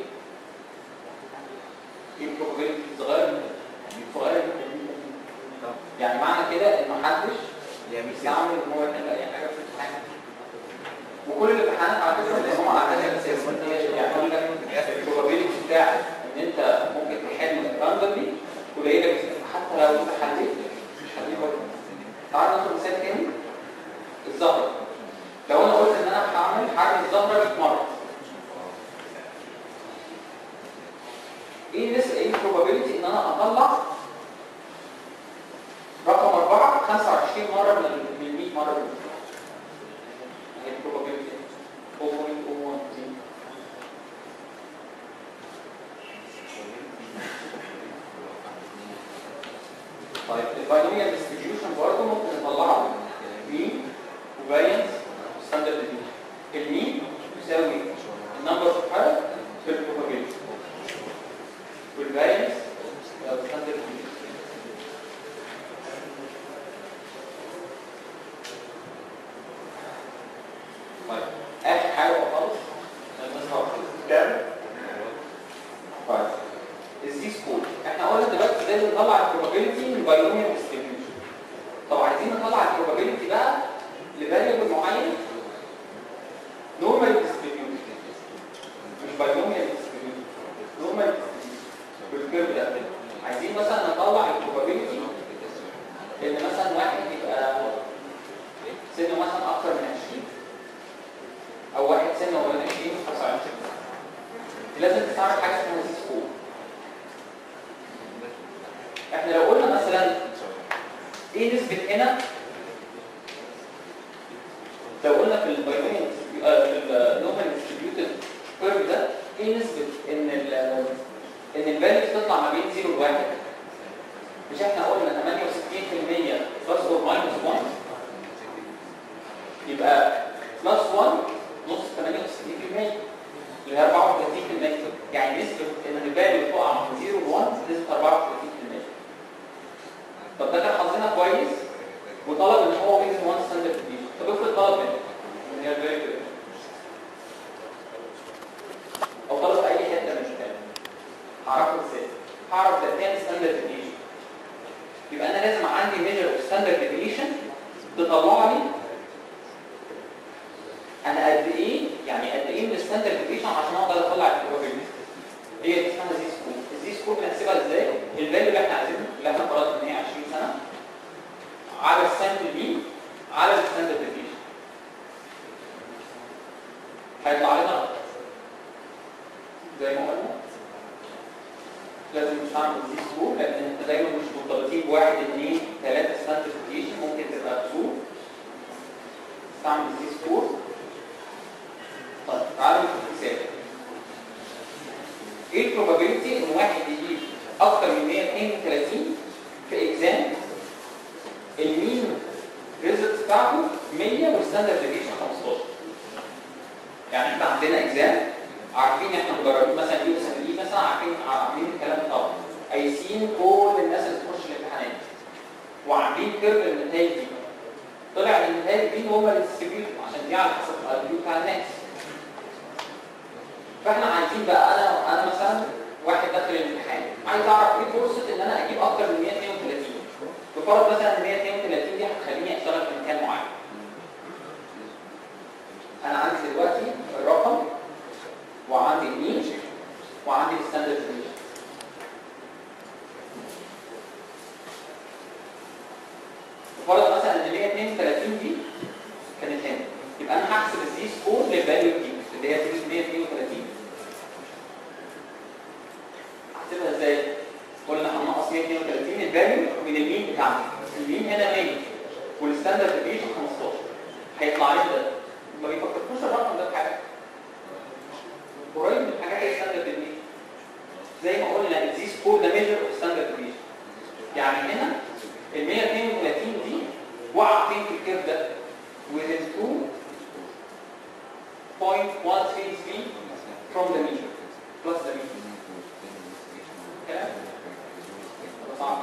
ايه البروبابيلتي صغيره صغيره جدا يعني معنى كده ان محدش يعمل ان هو يحل اي حاجه في الامتحان وكل الامتحانات على فكره اللي هم على اساس يعني يقول لك البروبابيلتي بتاعت ان انت ممكن تحل راندوملي قليله جدا حتى لو انت حليت مش حليت برضه تعال ناخد مثال تاني الزهره لو انا قلت ان انا هعمل هعمل الزهره 100 مره ايه نسبه ايه البروبابيلتي ان انا اطلع رقم 4 25 مره من ال- من 100 مره دول هي البروبابيلتي 0.010 طيب الباينوميال ديستريبيوشن برضه ممكن نطلعه مين وفاريانس وستاندرد ديفيشن المين يساوي النمبر اوف حالات في البروبابيلتي والفاريانس ستاندرد ديفيشن طيب اخر حاجه بقى خالص نظهر كام طيب الزي سكور احنا قلنا دلوقتي ازاي نطلع البروبابيلتي من باينوميال ديستريبيوشن طب عايزين نطلع البروبابيلتي بقى لفاريبل معين نورمال ديستريبيوشن مش باينوميال ديستريبيوشن نورمال بالكيرف ده عايزين مثلا نطلع البروبابيلتي ان مثلا واحد يبقى سنه مثلا اكتر من 20 او واحد سنه بين 20 و 25 لازم تستعمل حاجه اسمها زي سكور احنا لو قلنا مثلا ايه نسبة هنا لو قلنا في الباينوميال في النورمال ديستريبيوتد كيرف ده ايه نسبة ان ال ان الفاليوز تطلع ما بين 0 و 1 مش احنا قلنا 68% بلس اور ماينس 1 يبقى بلس 1 نص 68% اللي هي 34% يعني نسبة ان الفاليو تقع من 0 ل 1 نسبة 34% طب ده كان حظنا كويس وطلب ان هو ويزن 1 ستاندرد ديفيشن طب افرض طلب منه من هي فيري جود او طلب في اي حته مش مهم هعرفه ازاي هعرف ده كام ستاندرد ديفيشن يبقى انا لازم عندي ميجر اوف ستاندرد ديفيشن تطلع لي انا قد ايه يعني قد ايه من الستاندرد ديفيشن عشان اقدر اطلع البروبابيلتي هي دي اسمها زي سكور الزي سكور بنحسبها ازاي الفاليو اللي احنا عايزينه اللي احنا فرضنا ان هي 20 سنه على السامبل مين على الستاندرد ديفيشن هيطلع لنا زي ما قلنا لازم نستعمل دي سكور لان انت دايما مش مرتبطين بواحد اثنين ثلاثه ستاندرد ممكن تبقى كسور استعمل دي سكور طيب تعالوا نشوف مثال ايه البروبابيلتي ان واحد يجيب اكتر من 132 في اكزام المين ريزلت بتاعته 100 والستاندرد ديفيشن 15 يعني احنا عندنا اكزام عارفين احنا مجربين مثلا يو اس بي مثلا عارفين عارفين الكلام ده طبعا قايسين كل الناس اللي تخش الامتحانات وعاملين كيرف النتائج دي طلع ان النتائج دي هم اللي ديستريبيوت عشان دي على حسب الريفيو بتاع الناس فاحنا عايزين بقى انا انا مثلا واحد داخل الامتحان عايز اعرف ايه فرصه ان انا اجيب اكتر من 132 بفرض مثلا ان 132 دي هتخليني اشتغل في مكان معين انا عندي دلوقتي الرقم وعندي المين وعندي الستاندرد ديفيشن بفرض مثلا ان 132 دي كانت هنا يبقى انا هحسب الزي سكور للفاليو دي اللي هي 132 هحسبها ازاي؟ قلنا هنقص 132 الفاليو من المين بتاعنا المين هنا 100 والستاندرد ديفيشن 15 هيطلع لنا ده ما بيفكركوش الرقم ده بحاجه قريب من الحاجات اللي ستاندرد ديفيشن زي ما قلنا الزي سكور ده ميجر اوف ستاندرد ديفيشن يعني هنا ال 132 دي وقع فين في الكيرف ده within 2.133 from the mean plus the mean كلام صعب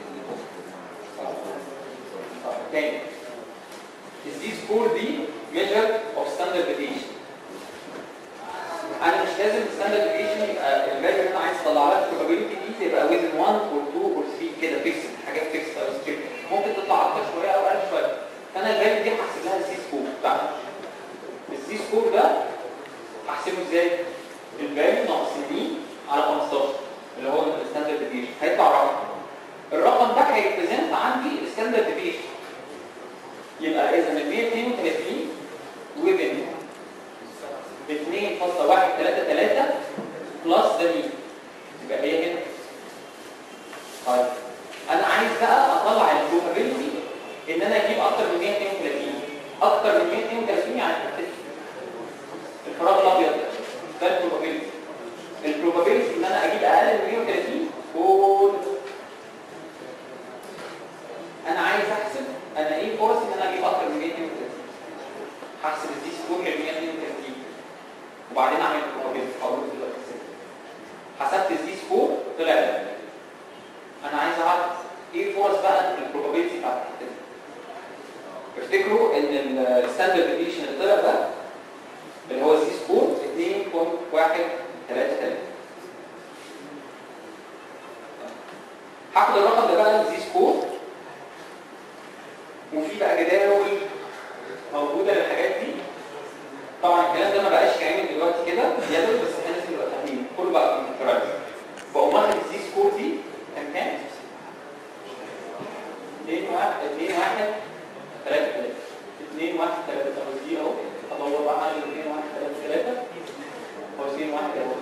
تاني الزي سكور دي measure of standard deviation انا مش لازم الستاندرد ديفيشن يبقى الفاليو اللي انا عايز اطلع لها البروبابيلتي دي تبقى within 1 or 2 or 3 كده فيكس حاجات فيكس او ستريكت ممكن تطلع اكتر شويه او اقل شويه فانا الفاليو دي هحسب لها الزي سكور بتاعها الزي سكور ده هحسبه ازاي؟ الفاليو ناقص المين على 15 اللي هو الستاندرد ديفيشن هيطلع رقم الرقم ده هيريبريزنت عندي الستاندرد ديفيشن يبقى اذا ال 132 within 2.133 بلس ده مين؟ يبقى هي هنا طيب انا عايز بقى اطلع البروبابيلتي ان انا اجيب اكتر من 132 اكتر من 132 يعني الفراغ الابيض ده ده البروبابيلتي البروبابيلتي ان انا اجيب اقل من 130 كل انا عايز احسب انا ايه فرص ان انا اجيب اكتر من 132 هحسب الدي سكور ل 132 وبعدين اعمل البروبابيلتي هقول دلوقتي ازاي حسبت الدي سكور طلع ده انا عايز اعرف ايه فرص بقى البروبابيلتي بتاعت الحته دي افتكروا ان الستاندرد ديفيشن اللي طلع ده اللي هو الزي سكور 2.133 هاخد الرقم ده بقى الزي سكور وفي بقى جداول موجوده للحاجات دي طبعا الكلام ده ما بقاش يتعمل دلوقتي كده جدول بس احنا لازم نبقى فاهمين كله بقى كمبيوترايز بقوم واخد الزي سكور دي كام كام؟ 2 1 2 1 3 3 2 1 3 طب دي اهو ادور بقى على 2 1 3 3 هو 2 1 اهو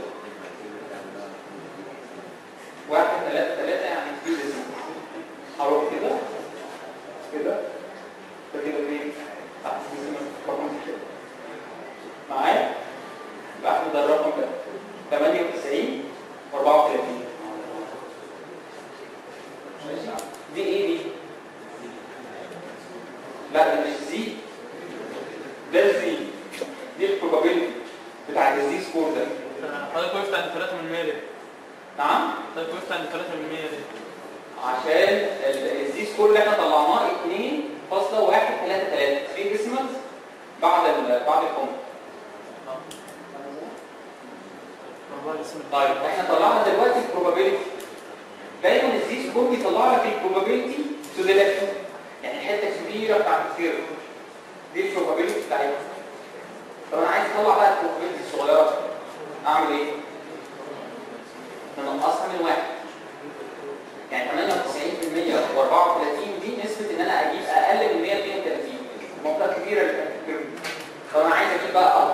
1 3 3 يعني في لازم هروح كده كده ده كده فين؟ تحت اسم الرقم كده معايا؟ يبقى احنا ده الرقم ده 98 و34 دي ايه دي؟ لا ده مش زي ده الزي دي البروبابيلتي بتاعت الزي سكور ده حضرتك وقفت عند 3 من 100 ليه؟ نعم حضرتك وقفت عند 3 من 100 ليه؟ عشان ال- الزي سكور اللي احنا طلعناه 2.133 3 ديسيمالز بعد ال بعد الكوم والله اسم طيب احنا طلعنا دلوقتي البروبابيلتي دايما الزي سكور بيطلع لك البروبابيلتي تو ذا ليفت يعني حته كبيره بتاعت الكيرف دي البروبابيلتي بتاعتها طب انا عايز اطلع بقى البروبابيلتي الصغيره اعمل ايه؟ ننقصها من واحد يعني 98% و34 دي نسبه ان انا اجيب اقل من 132 منطقه كبيره اللي كانت في الكيرف طب انا عايز اجيب بقى